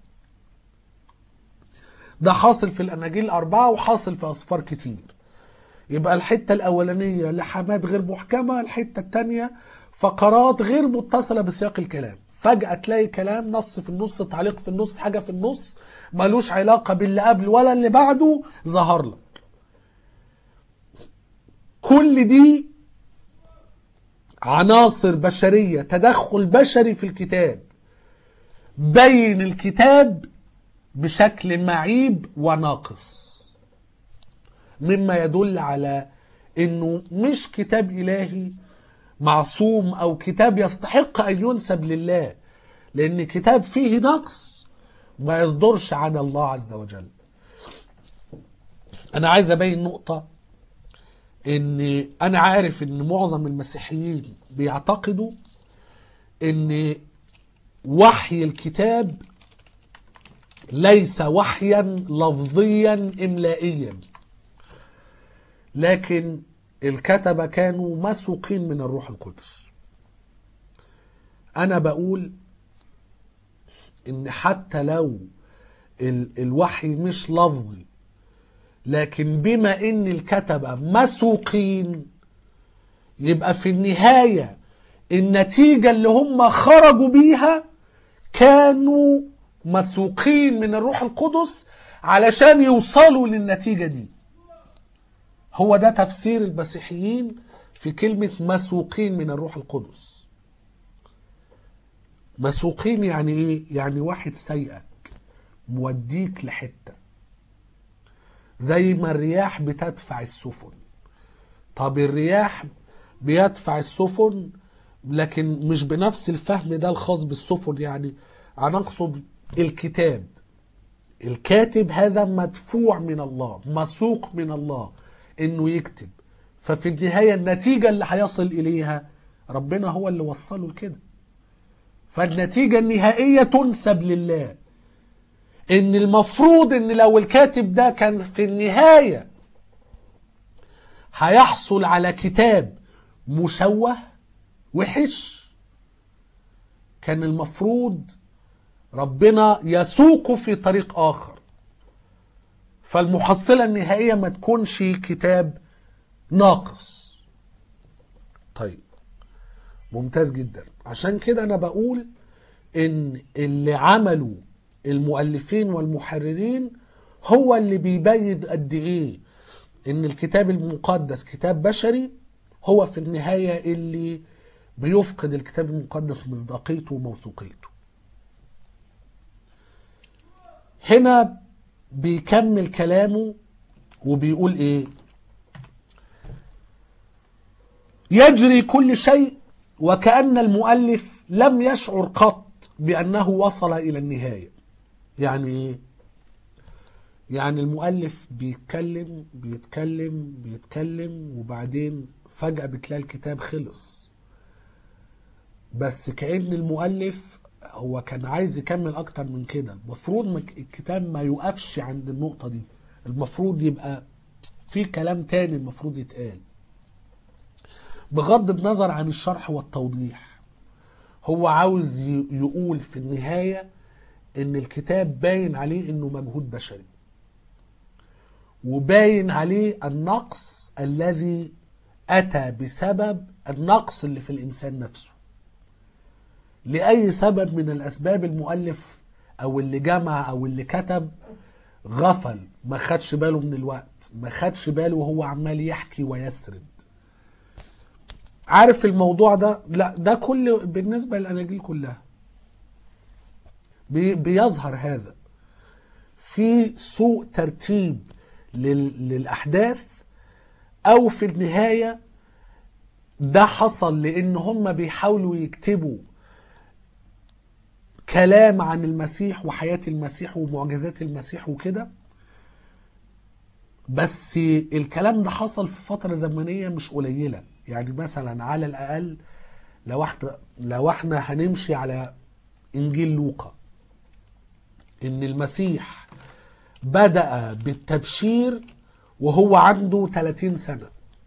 ده حاصل في الاناجيل الاربعه وحاصل في اسفار كتير يبقى الحته الاولانيه لحمات غير محكمه الحته الثانيه فقرات غير متصله بسياق الكلام فجاه تلاقي كلام نص في النص تعليق في النص حاجه في النص ملوش علاقه باللي قبل ولا اللي بعده ظهر لك كل دي عناصر بشريه تدخل بشري في الكتاب بين الكتاب بشكل معيب وناقص مما يدل على انه مش كتاب الهي معصوم او كتاب يستحق ان ينسب لله لان كتاب فيه نقص ما يصدرش عن الله عز وجل انا عايز ابين نقطة ان انا عارف ان معظم المسيحيين بيعتقدوا ان وحي الكتاب ليس وحيا لفظيا املائيا لكن الكتبة كانوا مسوقين من الروح القدس انا بقول ان حتى لو ال- الوحي مش لفظي لكن بما ان الكتبة مسوقين يبقى في النهاية النتيجة اللي هم خرجوا بيها كانوا مسوقين من الروح القدس علشان يوصلوا للنتيجة دي هو ده تفسير المسيحيين في كلمة مسوقين من الروح القدس مسوقين يعني ايه؟ يعني واحد سيئك موديك لحتة زي ما الرياح بتدفع السفن طب الرياح بيدفع السفن لكن مش بنفس الفهم ده الخاص بالسفن يعني انا اقصد الكتاب الكاتب هذا مدفوع من الله مسوق من الله انه يكتب ففي النهاية النتيجة اللي هيصل اليها ربنا هو اللي وصله لكده فالنتيجة النهائية تنسب لله ان المفروض ان لو الكاتب ده كان في النهاية هيحصل على كتاب مشوه وحش كان المفروض ربنا يسوقه في طريق آخر فالمحصلة النهائية ما تكونش كتاب ناقص طيب ممتاز جدا عشان كده أنا بقول إن اللي عملوا المؤلفين والمحررين هو اللي بيبين قد إيه إن الكتاب المقدس كتاب بشري هو في النهاية اللي بيفقد الكتاب المقدس مصداقيته وموثوقيته هنا بيكمل كلامه وبيقول ايه يجري كل شيء وكأن المؤلف لم يشعر قط بأنه وصل إلى النهاية يعني ايه يعني المؤلف بيتكلم بيتكلم بيتكلم وبعدين فجأة بتلاقي الكتاب خلص بس كأن المؤلف هو كان عايز يكمل اكتر من كده المفروض ما الكتاب ما يوقفش عند النقطة دي المفروض يبقى في كلام تاني المفروض يتقال بغض النظر عن الشرح والتوضيح هو عاوز ي- يقول في النهاية ان الكتاب باين عليه انه مجهود بشري وباين عليه النقص الذي اتى بسبب النقص اللي في الانسان نفسه لأي سبب من الأسباب المؤلف أو اللي جمع أو اللي كتب غفل ما خدش باله من الوقت ما خدش باله وهو عمال يحكي ويسرد عارف الموضوع ده لا ده كل بالنسبة للأناجيل كلها بي بيظهر هذا في سوء ترتيب لل للأحداث أو في النهاية ده حصل لأن هم بيحاولوا يكتبوا كلام عن المسيح وحياة المسيح ومعجزات المسيح وكده بس الكلام ده حصل في فترة زمنية مش قليلة يعني مثلا على الأقل لو احنا لو احنا هنمشي على إنجيل لوقا إن المسيح بدأ بالتبشير وهو عنده 30 سنة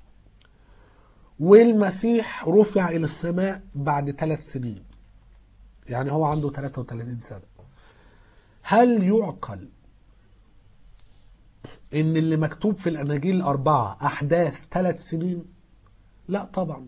والمسيح رفع إلى السماء بعد ثلاث سنين يعني هو عنده 33 سنة هل يعقل ان اللي مكتوب في الاناجيل الاربعه احداث ثلاث سنين لا طبعا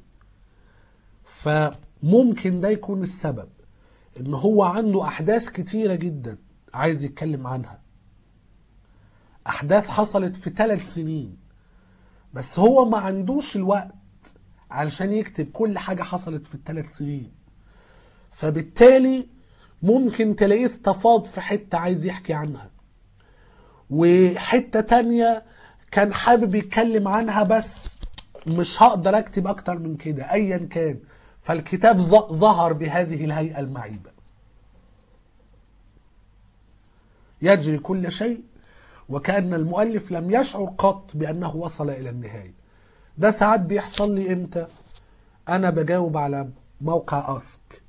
فممكن ده يكون السبب ان هو عنده احداث كتيره جدا عايز يتكلم عنها احداث حصلت في ثلاث سنين بس هو ما عندوش الوقت علشان يكتب كل حاجه حصلت في الثلاث سنين فبالتالي ممكن تلاقيه استفاض في حته عايز يحكي عنها وحتة تانية كان حابب يتكلم عنها بس مش هقدر اكتب اكتر من كده ايا كان فالكتاب ظ- ظهر بهذه الهيئة المعيبة يجري كل شيء وكأن المؤلف لم يشعر قط بأنه وصل إلى النهاية ده ساعات بيحصل لي إمتى أنا بجاوب على موقع أسك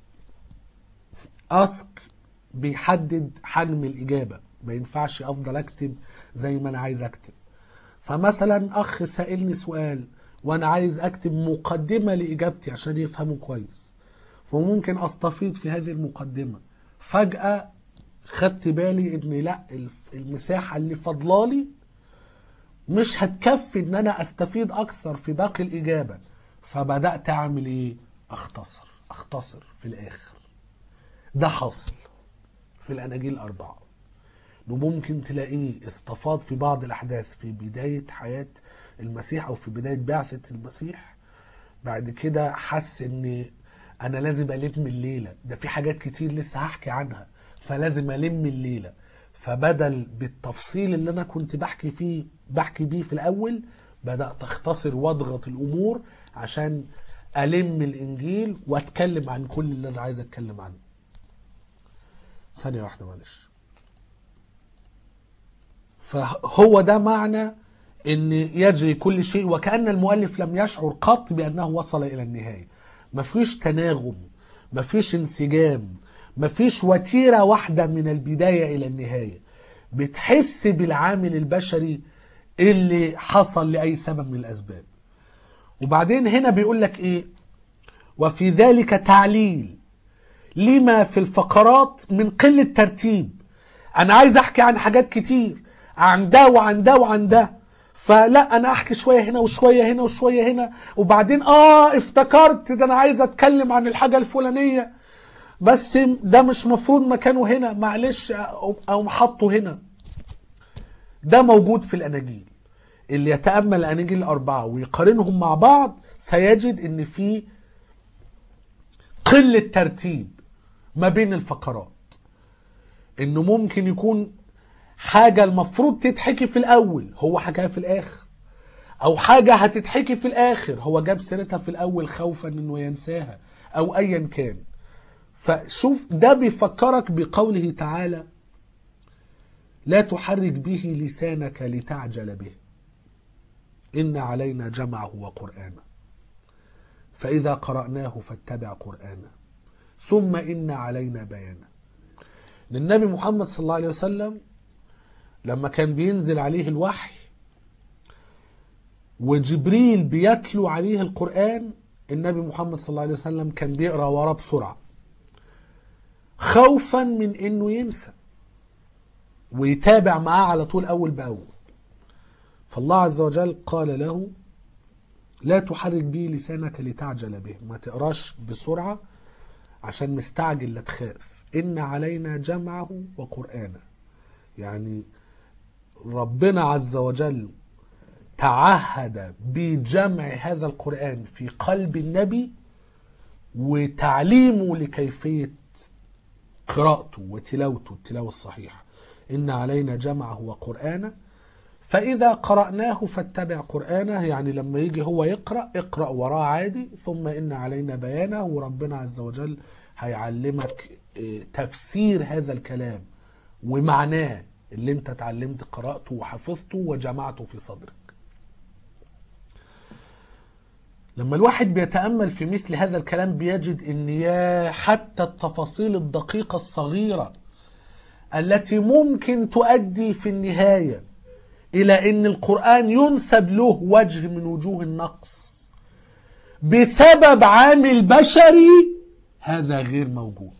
أسك بيحدد حجم الإجابة ما ينفعش أفضل أكتب زي ما أنا عايز أكتب فمثلا أخ سألني سؤال وأنا عايز أكتب مقدمة لإجابتي عشان يفهموا كويس فممكن أستفيض في هذه المقدمة فجأة خدت بالي إن لا الف- المساحة اللي فاضلالي مش هتكفي إن أنا أستفيد أكثر في باقي الإجابة فبدأت أعمل إيه؟ أختصر أختصر في الآخر ده حاصل في الأناجيل الأربعة إنه ممكن تلاقيه استفاض في بعض الأحداث في بداية حياة المسيح أو في بداية بعثة المسيح بعد كده حس إن أنا لازم ألم الليلة ده في حاجات كتير لسه هحكي عنها فلازم ألم الليلة فبدل بالتفصيل اللي أنا كنت بحكي فيه بحكي بيه في الأول بدأت أختصر وأضغط الأمور عشان ألم الإنجيل وأتكلم عن كل اللي أنا عايز أتكلم عنه ثانية واحدة معلش فهو ده معنى ان يجري كل شيء وكأن المؤلف لم يشعر قط بأنه وصل إلى النهاية مفيش تناغم مفيش انسجام مفيش وتيرة واحدة من البداية إلى النهاية بتحس بالعامل البشري اللي حصل لأي سبب من الأسباب وبعدين هنا بيقول لك إيه وفي ذلك تعليل لما في الفقرات من قلة ترتيب انا عايز احكي عن حاجات كتير عن ده وعن ده وعن ده فلا انا احكي شويه هنا وشويه هنا وشويه هنا وبعدين اه افتكرت ده انا عايز اتكلم عن الحاجه الفلانيه بس ده مش مفروض مكانه هنا معلش او حطه هنا ده موجود في الاناجيل اللي يتامل الاناجيل الاربعه ويقارنهم مع بعض سيجد ان في قله ترتيب ما بين الفقرات انه ممكن يكون حاجة المفروض تتحكي في الأول هو حكاها في الآخر أو حاجة هتتحكي في الآخر هو جاب سيرتها في الأول خوفا إنه ينساها أو أيا كان فشوف ده بيفكرك بقوله تعالى لا تحرك به لسانك لتعجل به إن علينا جمعه وقرآنه فإذا قرأناه فاتبع قرآنه ثم إن علينا بيانه للنبي محمد صلى الله عليه وسلم لما كان بينزل عليه الوحي وجبريل بيتلو عليه القرآن النبي محمد صلى الله عليه وسلم كان بيقرأ وراه بسرعة خوفا من انه ينسى ويتابع معاه على طول اول باول فالله عز وجل قال له لا تحرك به لسانك لتعجل به ما تقراش بسرعة عشان مستعجل لا تخاف إن علينا جمعه وقرآنه يعني ربنا عز وجل تعهد بجمع هذا القرآن في قلب النبي وتعليمه لكيفية قراءته وتلاوته التلاوة الصحيحة إن علينا جمعه وقرآنه فإذا قرأناه فاتبع قرآنه يعني لما يجي هو يقرأ اقرأ وراه عادي ثم إن علينا بيانه وربنا عز وجل هيعلمك تفسير هذا الكلام ومعناه اللي انت اتعلمت قرأته وحفظته وجمعته في صدرك لما الواحد بيتأمل في مثل هذا الكلام بيجد ان يا حتى التفاصيل الدقيقة الصغيرة التي ممكن تؤدي في النهاية الى ان القرآن ينسب له وجه من وجوه النقص بسبب عامل بشري هذا غير موجود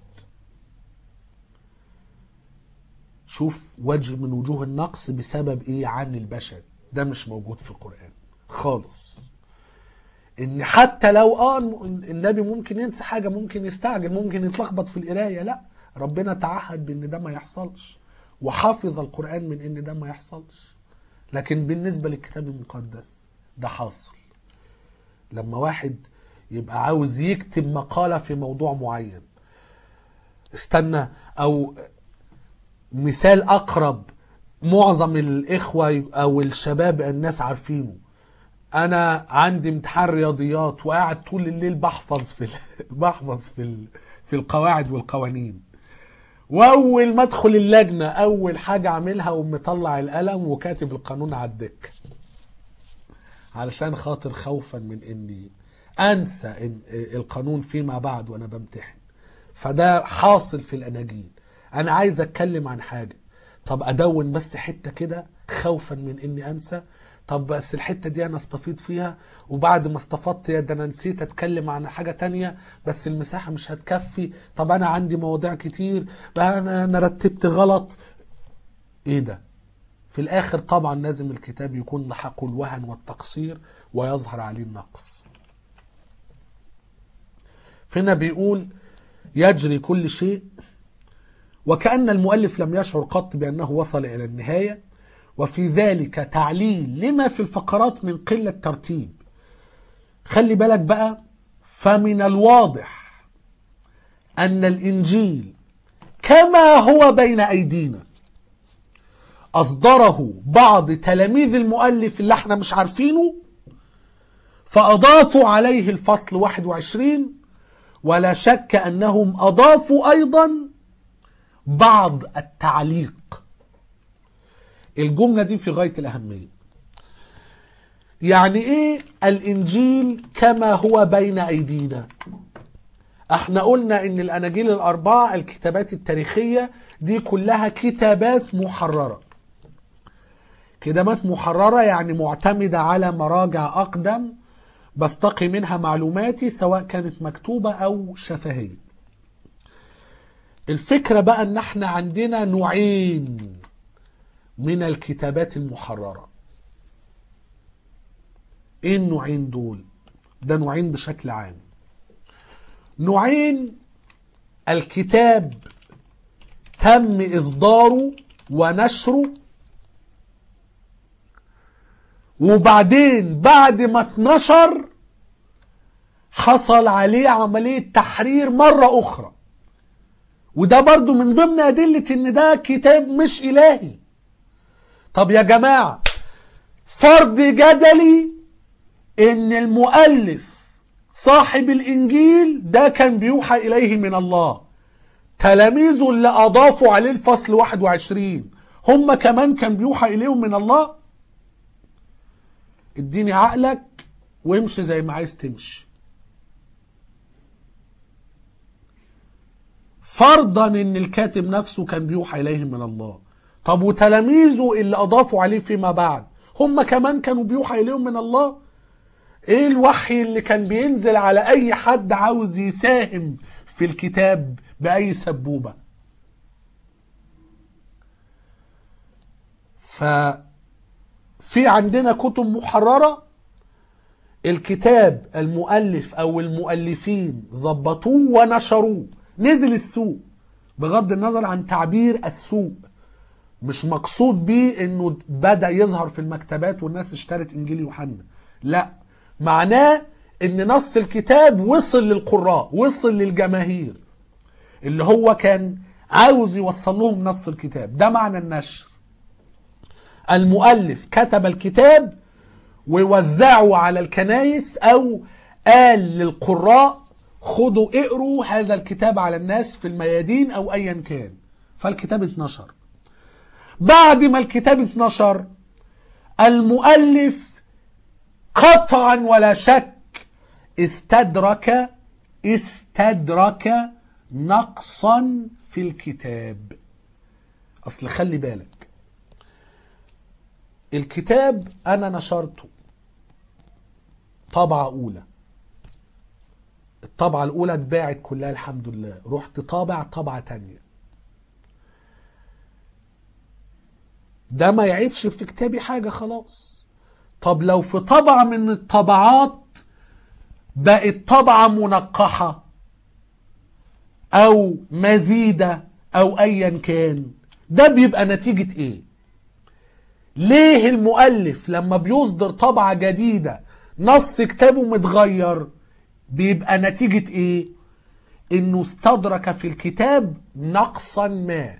شوف وجه من وجوه النقص بسبب ايه عامل بشري ده مش موجود في القرآن خالص ان حتى لو اه النبي ممكن ينسى حاجة ممكن يستعجل ممكن يتلخبط في القراية لا ربنا تعهد بان ده ما يحصلش وحافظ القرآن من ان ده ما يحصلش لكن بالنسبة للكتاب المقدس ده حاصل لما واحد يبقى عاوز يكتب مقالة في موضوع معين استنى او مثال اقرب معظم الاخوة او الشباب الناس عارفينه انا عندي امتحان رياضيات وقاعد طول الليل بحفظ في ال... بحفظ في ال... في القواعد والقوانين واول ما ادخل اللجنه اول حاجه اعملها ومطلع القلم وكاتب القانون على الدك علشان خاطر خوفا من اني انسى إن القانون فيما بعد وانا بمتحن فده حاصل في الاناجيل انا عايز اتكلم عن حاجه طب ادون بس حته كده خوفا من اني انسى طب بس الحته دي انا استفيض فيها وبعد ما استفدت يا ده انا نسيت اتكلم عن حاجه تانية بس المساحه مش هتكفي طب انا عندي مواضيع كتير بقى انا انا رتبت غلط ايه ده في الاخر طبعا لازم الكتاب يكون لحقه الوهن والتقصير ويظهر عليه النقص فينا بيقول يجري كل شيء وكأن المؤلف لم يشعر قط بأنه وصل إلى النهاية وفي ذلك تعليل لما في الفقرات من قلة ترتيب خلي بالك بقى فمن الواضح أن الإنجيل كما هو بين أيدينا أصدره بعض تلاميذ المؤلف اللي احنا مش عارفينه فأضافوا عليه الفصل 21 ولا شك أنهم أضافوا أيضا بعض التعليق الجملة دي في غاية الأهمية يعني إيه الإنجيل كما هو بين أيدينا احنا قلنا ان الاناجيل الاربعه الكتابات التاريخيه دي كلها كتابات محرره كتابات محرره يعني معتمده على مراجع اقدم بستقي منها معلوماتي سواء كانت مكتوبه او شفهيه الفكره بقى ان احنا عندنا نوعين من الكتابات المحرره ايه النوعين دول ده نوعين بشكل عام نوعين الكتاب تم إصداره ونشره وبعدين بعد ما اتنشر حصل عليه عملية تحرير مرة أخرى وده برضو من ضمن أدلة إن ده كتاب مش إلهي طب يا جماعة فرض جدلي إن المؤلف صاحب الإنجيل ده كان بيوحى إليه من الله تلاميذه اللي أضافوا عليه الفصل 21 هم كمان كان بيوحى إليهم من الله اديني عقلك وامشي زي ما عايز تمشي فرضا ان الكاتب نفسه كان بيوحى اليه من الله طب وتلاميذه اللي اضافوا عليه فيما بعد هم كمان كانوا بيوحى اليهم من الله ايه الوحي اللي كان بينزل على اي حد عاوز يساهم في الكتاب باي سبوبه ففي عندنا كتب محرره الكتاب المؤلف او المؤلفين ظبطوه ونشروه نزل السوق بغض النظر عن تعبير السوق مش مقصود بيه انه بدا يظهر في المكتبات والناس اشترت انجيل يوحنا لا معناه ان نص الكتاب وصل للقراء وصل للجماهير اللي هو كان عاوز يوصل لهم نص الكتاب ده معنى النشر المؤلف كتب الكتاب ووزعه على الكنايس او قال للقراء خدوا اقروا هذا الكتاب على الناس في الميادين او ايا كان فالكتاب اتنشر بعد ما الكتاب اتنشر المؤلف قطعا ولا شك استدرك استدرك نقصا في الكتاب اصل خلي بالك الكتاب انا نشرته طبعة اولى الطبعة الاولى اتباعت كلها الحمد لله رحت طابع طبعة تانية ده ما يعيبش في كتابي حاجة خلاص طب لو في طبعة من الطبعات بقت طبعة منقحة أو مزيدة أو أيا كان ده بيبقى نتيجة إيه؟ ليه المؤلف لما بيصدر طبعة جديدة نص كتابه متغير بيبقى نتيجة إيه؟ إنه استدرك في الكتاب نقصا ما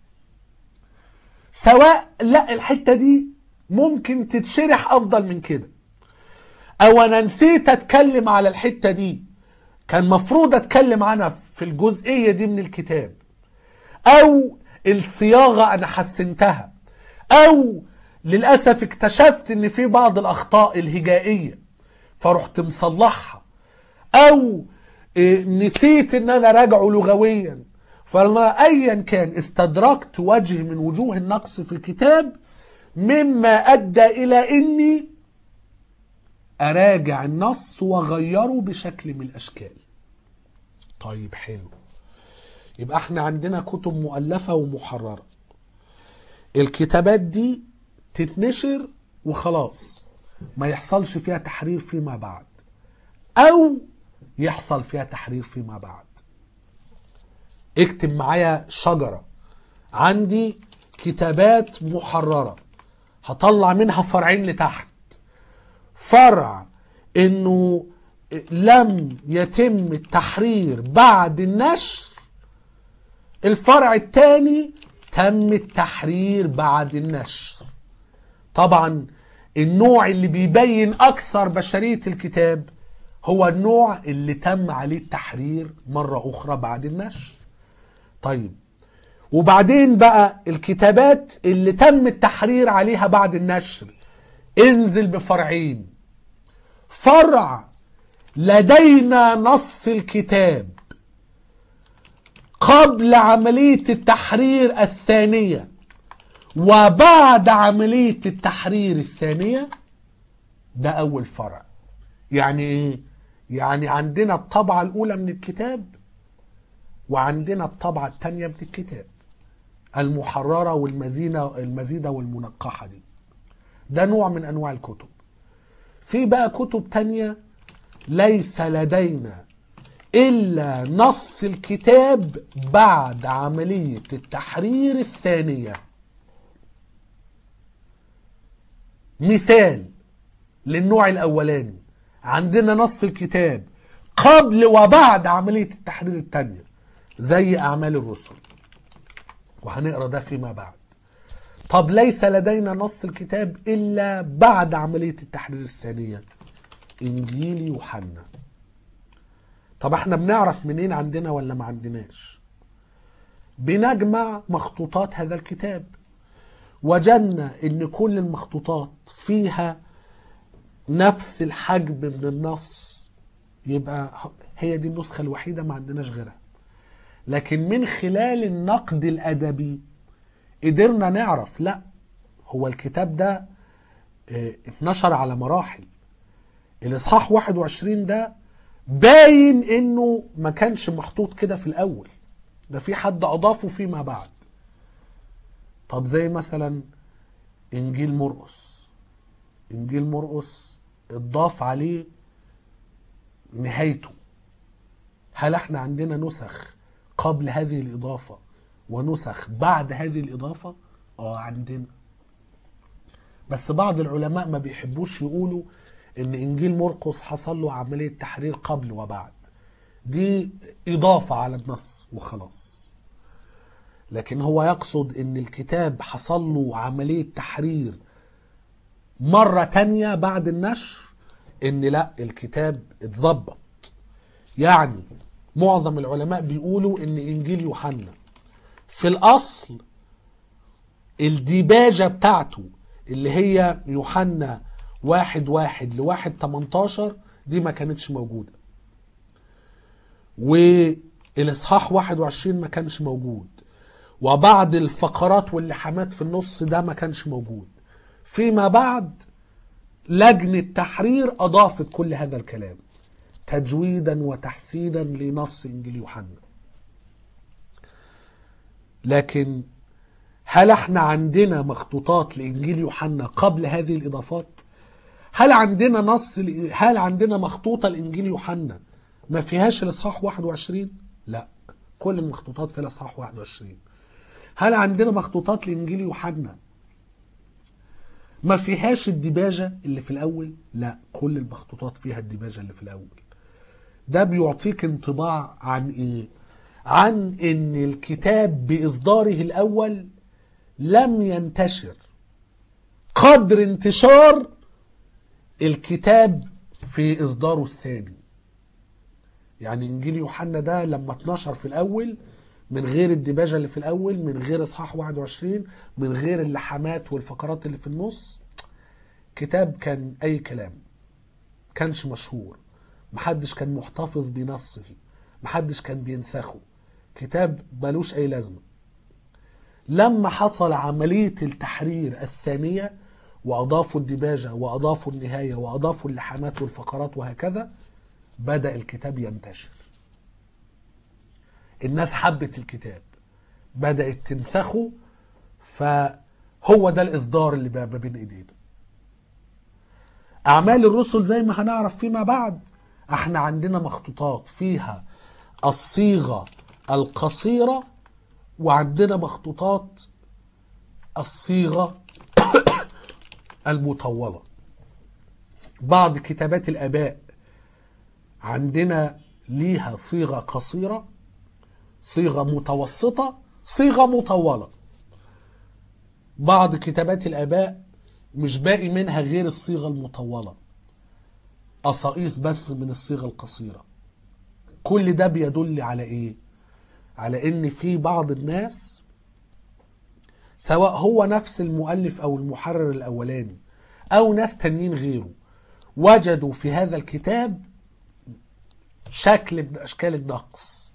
سواء لا الحتة دي ممكن تتشرح أفضل من كده او انا نسيت اتكلم على الحتة دي كان مفروض اتكلم عنها في الجزئية دي من الكتاب او الصياغة انا حسنتها او للأسف اكتشفت ان في بعض الاخطاء الهجائية فرحت مصلحها او إيه، نسيت ان انا راجعه لغويا فانا ايا كان استدركت وجه من وجوه النقص في الكتاب مما ادى الى اني اراجع النص واغيره بشكل من الاشكال طيب حلو يبقى احنا عندنا كتب مؤلفة ومحررة الكتابات دي تتنشر وخلاص ما يحصلش فيها تحرير فيما بعد او يحصل فيها تحرير فيما بعد اكتب معايا شجرة عندي كتابات محررة هطلع منها فرعين لتحت فرع انه لم يتم التحرير بعد النشر الفرع الثاني تم التحرير بعد النشر طبعا النوع اللي بيبين اكثر بشرية الكتاب هو النوع اللي تم عليه التحرير مرة اخرى بعد النشر طيب وبعدين بقى الكتابات اللي تم التحرير عليها بعد النشر انزل بفرعين فرع لدينا نص الكتاب قبل عملية التحرير الثانية وبعد عملية التحرير الثانية ده أول فرع يعني إيه؟ يعني عندنا الطبعة الأولى من الكتاب وعندنا الطبعة الثانية من الكتاب المحررة والمزينة المزيدة والمنقحة دي ده نوع من أنواع الكتب في بقى كتب تانية ليس لدينا إلا نص الكتاب بعد عملية التحرير الثانية مثال للنوع الأولاني عندنا نص الكتاب قبل وبعد عملية التحرير الثانية زي أعمال الرسل وهنقرا ده فيما بعد طب ليس لدينا نص الكتاب إلا بعد عملية التحرير الثانية إنجيل يوحنا طب احنا بنعرف منين عندنا ولا ما عندناش بنجمع مخطوطات هذا الكتاب وجدنا ان كل المخطوطات فيها نفس الحجم من النص يبقى هي دي النسخة الوحيدة ما عندناش غيرها لكن من خلال النقد الأدبي قدرنا نعرف لا هو الكتاب ده اه، اتنشر على مراحل الإصحاح 21 ده باين إنه ما كانش محطوط كده في الأول ده في حد أضافه فيما بعد طب زي مثلا إنجيل مرقس إنجيل مرقس اتضاف عليه نهايته هل احنا عندنا نسخ قبل هذه الإضافة ونسخ بعد هذه الإضافة؟ آه عندنا بس بعض العلماء ما بيحبوش يقولوا إن إنجيل مرقس حصل له عملية تحرير قبل وبعد دي إضافة على النص وخلاص لكن هو يقصد إن الكتاب حصل له عملية تحرير مرة تانية بعد النشر إن لا الكتاب اتظبط يعني معظم العلماء بيقولوا ان انجيل يوحنا في الاصل الديباجة بتاعته اللي هي يوحنا واحد واحد لواحد 18 دي ما كانتش موجودة والاصحاح 21 ما كانش موجود وبعض الفقرات واللحامات في النص ده ما كانش موجود فيما بعد لجنة تحرير أضافت كل هذا الكلام تجويدا وتحسينا لنص إنجيل يوحنا لكن هل احنا عندنا مخطوطات لإنجيل يوحنا قبل هذه الإضافات؟ هل عندنا نص هل عندنا مخطوطة لإنجيل يوحنا ما فيهاش الإصحاح 21؟ لا كل المخطوطات في الإصحاح 21 هل عندنا مخطوطات لإنجيل يوحنا ما فيهاش الديباجة اللي في الأول؟ لا كل المخطوطات فيها الديباجة اللي في الأول ده بيعطيك انطباع عن إيه؟ عن إن الكتاب بإصداره الأول لم ينتشر قدر انتشار الكتاب في إصداره الثاني يعني إنجيل يوحنا ده لما اتنشر في الأول من غير الدباجة اللي في الأول من غير إصحاح 21 من غير اللحمات والفقرات اللي في النص كتاب كان أي كلام كانش مشهور محدش كان محتفظ بنصه محدش كان بينسخه كتاب ملوش أي لازمة لما حصل عملية التحرير الثانية وأضافوا الدباجة وأضافوا النهاية وأضافوا اللحمات والفقرات وهكذا بدأ الكتاب ينتشر الناس حبت الكتاب بدأت تنسخه فهو ده الإصدار اللي بقى ما بين إيدينا أعمال الرسل زي ما هنعرف فيما بعد احنا عندنا مخطوطات فيها الصيغة القصيرة وعندنا مخطوطات الصيغة المطولة بعض كتابات الآباء عندنا ليها صيغة قصيرة صيغة متوسطة صيغة مطولة بعض كتابات الآباء مش باقي منها غير الصيغة المطولة قصائص بس من الصيغة القصيرة كل ده بيدل على ايه على ان في بعض الناس سواء هو نفس المؤلف او المحرر الاولاني او ناس تانيين غيره وجدوا في هذا الكتاب شكل من اشكال النقص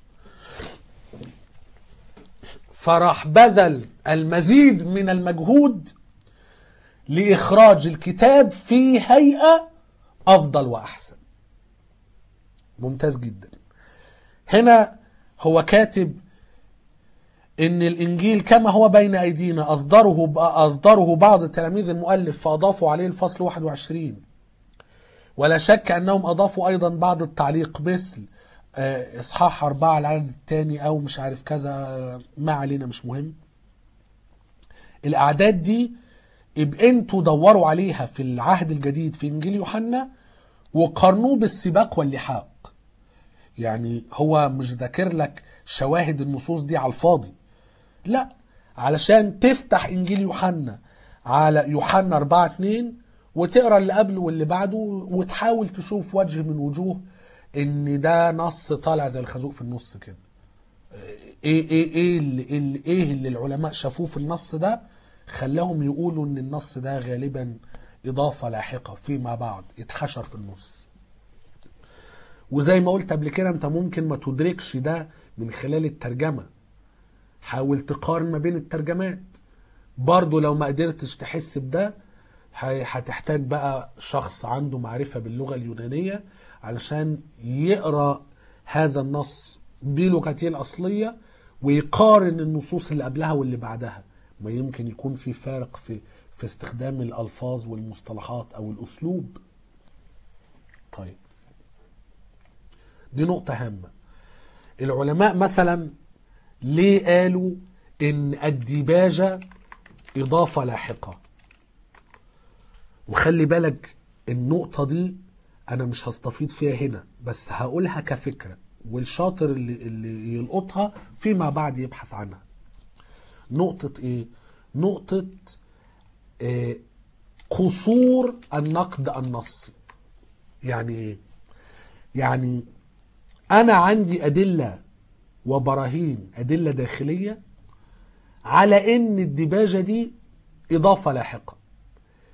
فراح بذل المزيد من المجهود لاخراج الكتاب في هيئه افضل واحسن ممتاز جدا هنا هو كاتب ان الانجيل كما هو بين ايدينا اصدره اصدره بعض تلاميذ المؤلف فاضافوا عليه الفصل 21 ولا شك انهم اضافوا ايضا بعض التعليق مثل اصحاح أربعة العدد الثاني او مش عارف كذا ما علينا مش مهم الاعداد دي يبقى انتوا دوروا عليها في العهد الجديد في انجيل يوحنا وقارنوه بالسباق واللحاق يعني هو مش ذاكر لك شواهد النصوص دي على الفاضي لا علشان تفتح انجيل يوحنا على يوحنا 4 2 وتقرا اللي قبله واللي بعده وتحاول تشوف وجه من وجوه ان ده نص طالع زي الخازوق في النص كده ايه ايه ايه اللي, اللي ايه اللي العلماء شافوه في النص ده خلاهم يقولوا ان النص ده غالبا اضافه لاحقه فيما بعد اتحشر في النص وزي ما قلت قبل كده انت ممكن ما تدركش ده من خلال الترجمه حاول تقارن ما بين الترجمات برضو لو ما قدرتش تحس بده هتحتاج بقى شخص عنده معرفه باللغه اليونانيه علشان يقرا هذا النص بلغته الاصليه ويقارن النصوص اللي قبلها واللي بعدها ما يمكن يكون في فارق في في استخدام الالفاظ والمصطلحات او الاسلوب طيب دي نقطة هامة العلماء مثلا ليه قالوا ان الديباجة اضافة لاحقة وخلي بالك النقطة دي انا مش هستفيض فيها هنا بس هقولها كفكرة والشاطر اللي, اللي يلقطها فيما بعد يبحث عنها نقطة ايه نقطة آه قصور النقد النصي يعني ايه يعني انا عندي ادله وبراهين ادله داخليه على ان الدباجه دي اضافه لاحقه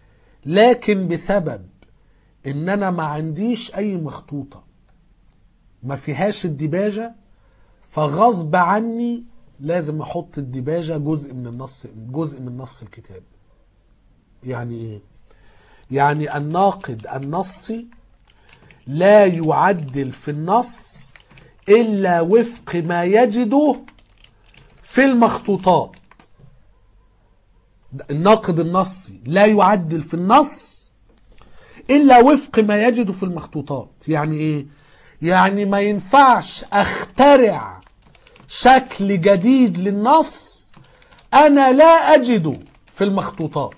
لكن بسبب ان انا ما عنديش اي مخطوطه ما فيهاش الديباجة فغصب عني لازم احط الديباجة جزء من النص جزء من نص الكتاب يعني ايه يعني الناقد النصي لا يعدل في النص الا وفق ما يجده في المخطوطات الناقد النصي لا يعدل في النص الا وفق ما يجده في المخطوطات يعني ايه يعني ما ينفعش اخترع شكل جديد للنص انا لا اجده في المخطوطات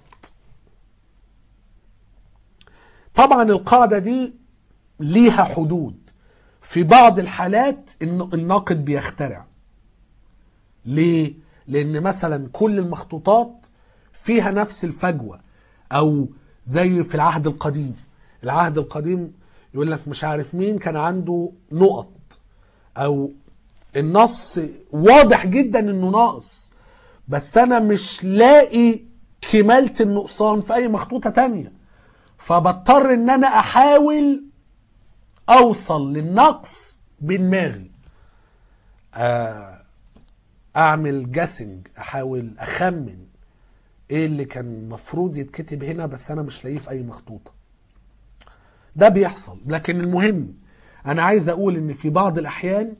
طبعا القاعده دي ليها حدود في بعض الحالات إن الناقد بيخترع ليه لان مثلا كل المخطوطات فيها نفس الفجوه او زي في العهد القديم العهد القديم يقول لك مش عارف مين كان عنده نقط او النص واضح جدا انه ناقص بس انا مش لاقي كمالة النقصان في اي مخطوطة تانية فبضطر ان انا احاول اوصل للنقص بدماغي آه، اعمل جاسنج احاول اخمن ايه اللي كان المفروض يتكتب هنا بس انا مش لاقيه في اي مخطوطه ده بيحصل لكن المهم انا عايز اقول ان في بعض الاحيان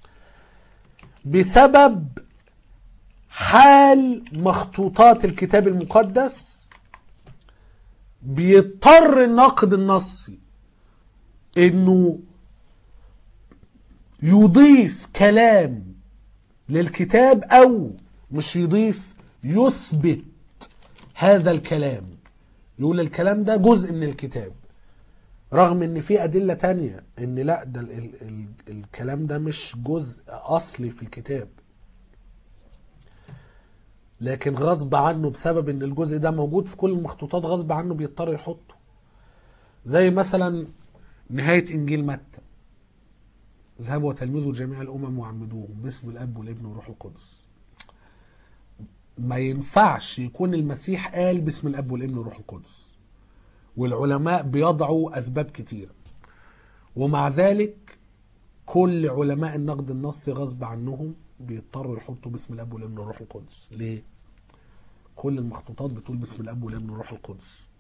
بسبب حال مخطوطات الكتاب المقدس بيضطر الناقد النصي انه يضيف كلام للكتاب او مش يضيف يثبت هذا الكلام يقول الكلام ده جزء من الكتاب رغم ان في ادله تانية ان لا ده ال ال ال الكلام ده مش جزء اصلي في الكتاب لكن غصب عنه بسبب ان الجزء ده موجود في كل المخطوطات غصب عنه بيضطر يحطه زي مثلا نهايه انجيل متى اذهبوا وتلمذوا جميع الامم وعمدوهم باسم الاب والابن والروح القدس ما ينفعش يكون المسيح قال باسم الاب والابن والروح القدس والعلماء بيضعوا اسباب كتيره ومع ذلك كل علماء النقد النصي غصب عنهم بيضطروا يحطوا باسم الاب والابن والروح القدس ليه كل المخطوطات بتقول باسم الاب والابن والروح القدس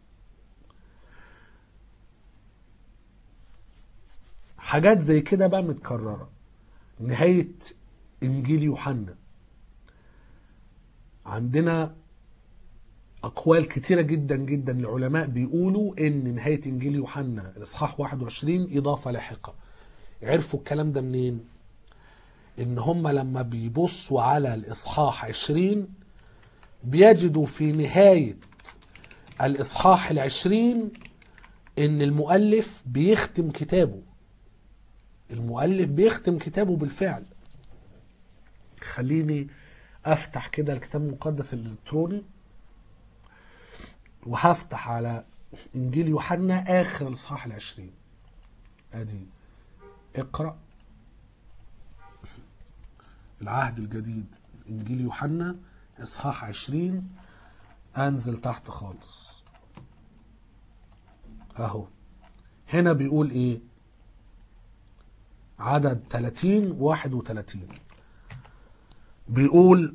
حاجات زي كده بقى متكرره نهايه انجيل يوحنا عندنا اقوال كتيره جدا جدا لعلماء بيقولوا ان نهايه انجيل يوحنا الاصحاح 21 اضافه لاحقه عرفوا الكلام ده منين ان هم لما بيبصوا على الاصحاح 20 بيجدوا في نهايه الاصحاح العشرين ان المؤلف بيختم كتابه المؤلف بيختم كتابه بالفعل خليني افتح كده الكتاب المقدس الالكتروني وهفتح على انجيل يوحنا اخر الاصحاح العشرين ادي اقرا العهد الجديد انجيل يوحنا اصحاح عشرين انزل تحت خالص اهو هنا بيقول ايه عدد 30 31 بيقول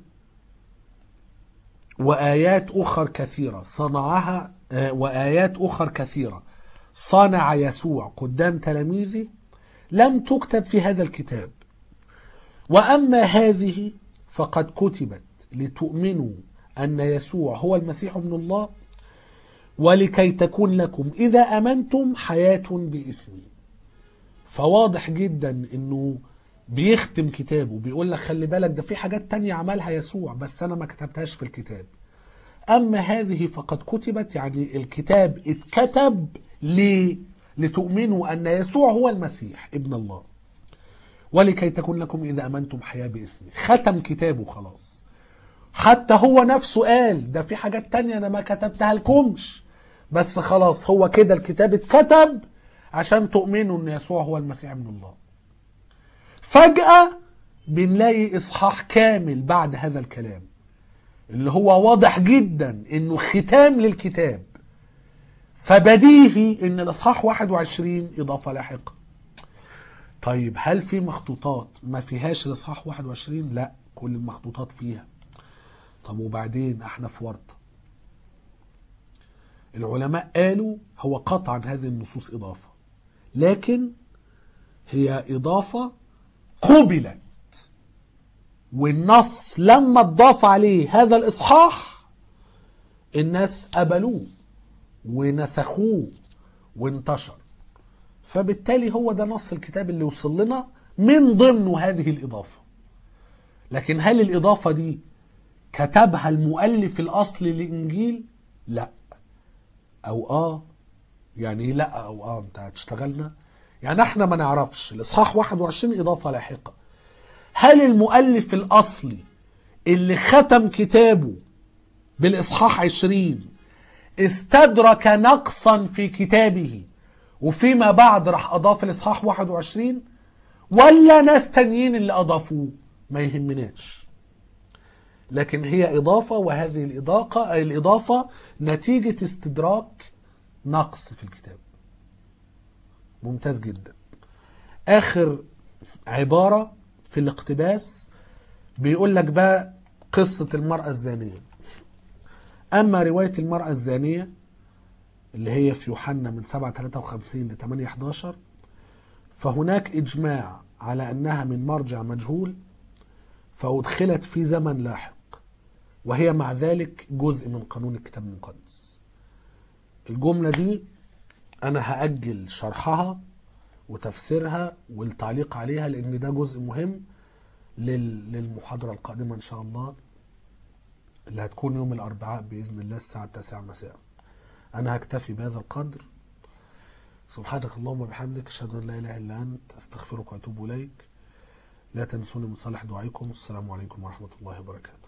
وآيات أخر كثيرة صنعها آه، وآيات أخر كثيرة صنع يسوع قدام تلاميذه لم تكتب في هذا الكتاب وأما هذه فقد كتبت لتؤمنوا أن يسوع هو المسيح ابن الله ولكي تكون لكم إذا أمنتم حياة باسمي فواضح جدا انه بيختم كتابه بيقول لك خلي بالك ده في حاجات تانية عملها يسوع بس انا ما كتبتهاش في الكتاب اما هذه فقد كتبت يعني الكتاب اتكتب ليه لتؤمنوا ان يسوع هو المسيح ابن الله ولكي تكون لكم اذا امنتم حياه باسمي ختم كتابه خلاص حتى هو نفسه قال ده في حاجات تانية انا ما كتبتها لكمش بس خلاص هو كده الكتاب اتكتب عشان تؤمنوا ان يسوع هو المسيح ابن الله فجأة بنلاقي اصحاح كامل بعد هذا الكلام اللي هو واضح جدا انه ختام للكتاب فبديهي ان الاصحاح 21 اضافه لاحقه طيب هل في مخطوطات ما فيهاش الاصحاح 21 لا كل المخطوطات فيها طب وبعدين احنا في ورطه العلماء قالوا هو قطعا هذه النصوص اضافه لكن هي اضافه قبلت والنص لما اتضاف عليه هذا الاصحاح الناس قبلوه ونسخوه وانتشر فبالتالي هو ده نص الكتاب اللي وصل لنا من ضمنه هذه الإضافة لكن هل الإضافة دي كتبها المؤلف الأصلي للإنجيل؟ لا أو آه يعني إيه لا أو آه أنت هتشتغلنا يعني احنا ما نعرفش الإصحاح 21 إضافة لاحقة هل المؤلف الأصلي اللي ختم كتابه بالإصحاح 20 استدرك نقصا في كتابه وفيما بعد راح أضاف الإصحاح 21 ولا ناس تانيين اللي أضافوه ما يهمناش لكن هي إضافة وهذه الإضافة الإضافة نتيجة استدراك نقص في الكتاب ممتاز جدا آخر عبارة في الاقتباس بيقول لك بقى قصة المرأة الزانية أما رواية المرأة الزانية اللي هي في يوحنا من 7 53 ل 8 11 فهناك إجماع على أنها من مرجع مجهول فأدخلت في زمن لاحق وهي مع ذلك جزء من قانون الكتاب المقدس الجملة دي أنا هأجل شرحها وتفسيرها والتعليق عليها لأن ده جزء مهم لل- للمحاضرة القادمة إن شاء الله اللي هتكون يوم الأربعاء بإذن الله الساعة 9 مساء أنا هكتفي بهذا القدر سبحانك اللهم وبحمدك أشهد أن لا إله إلا أنت أستغفرك وأتوب إليك لا تنسوني من صالح دعائكم السلام عليكم ورحمة الله وبركاته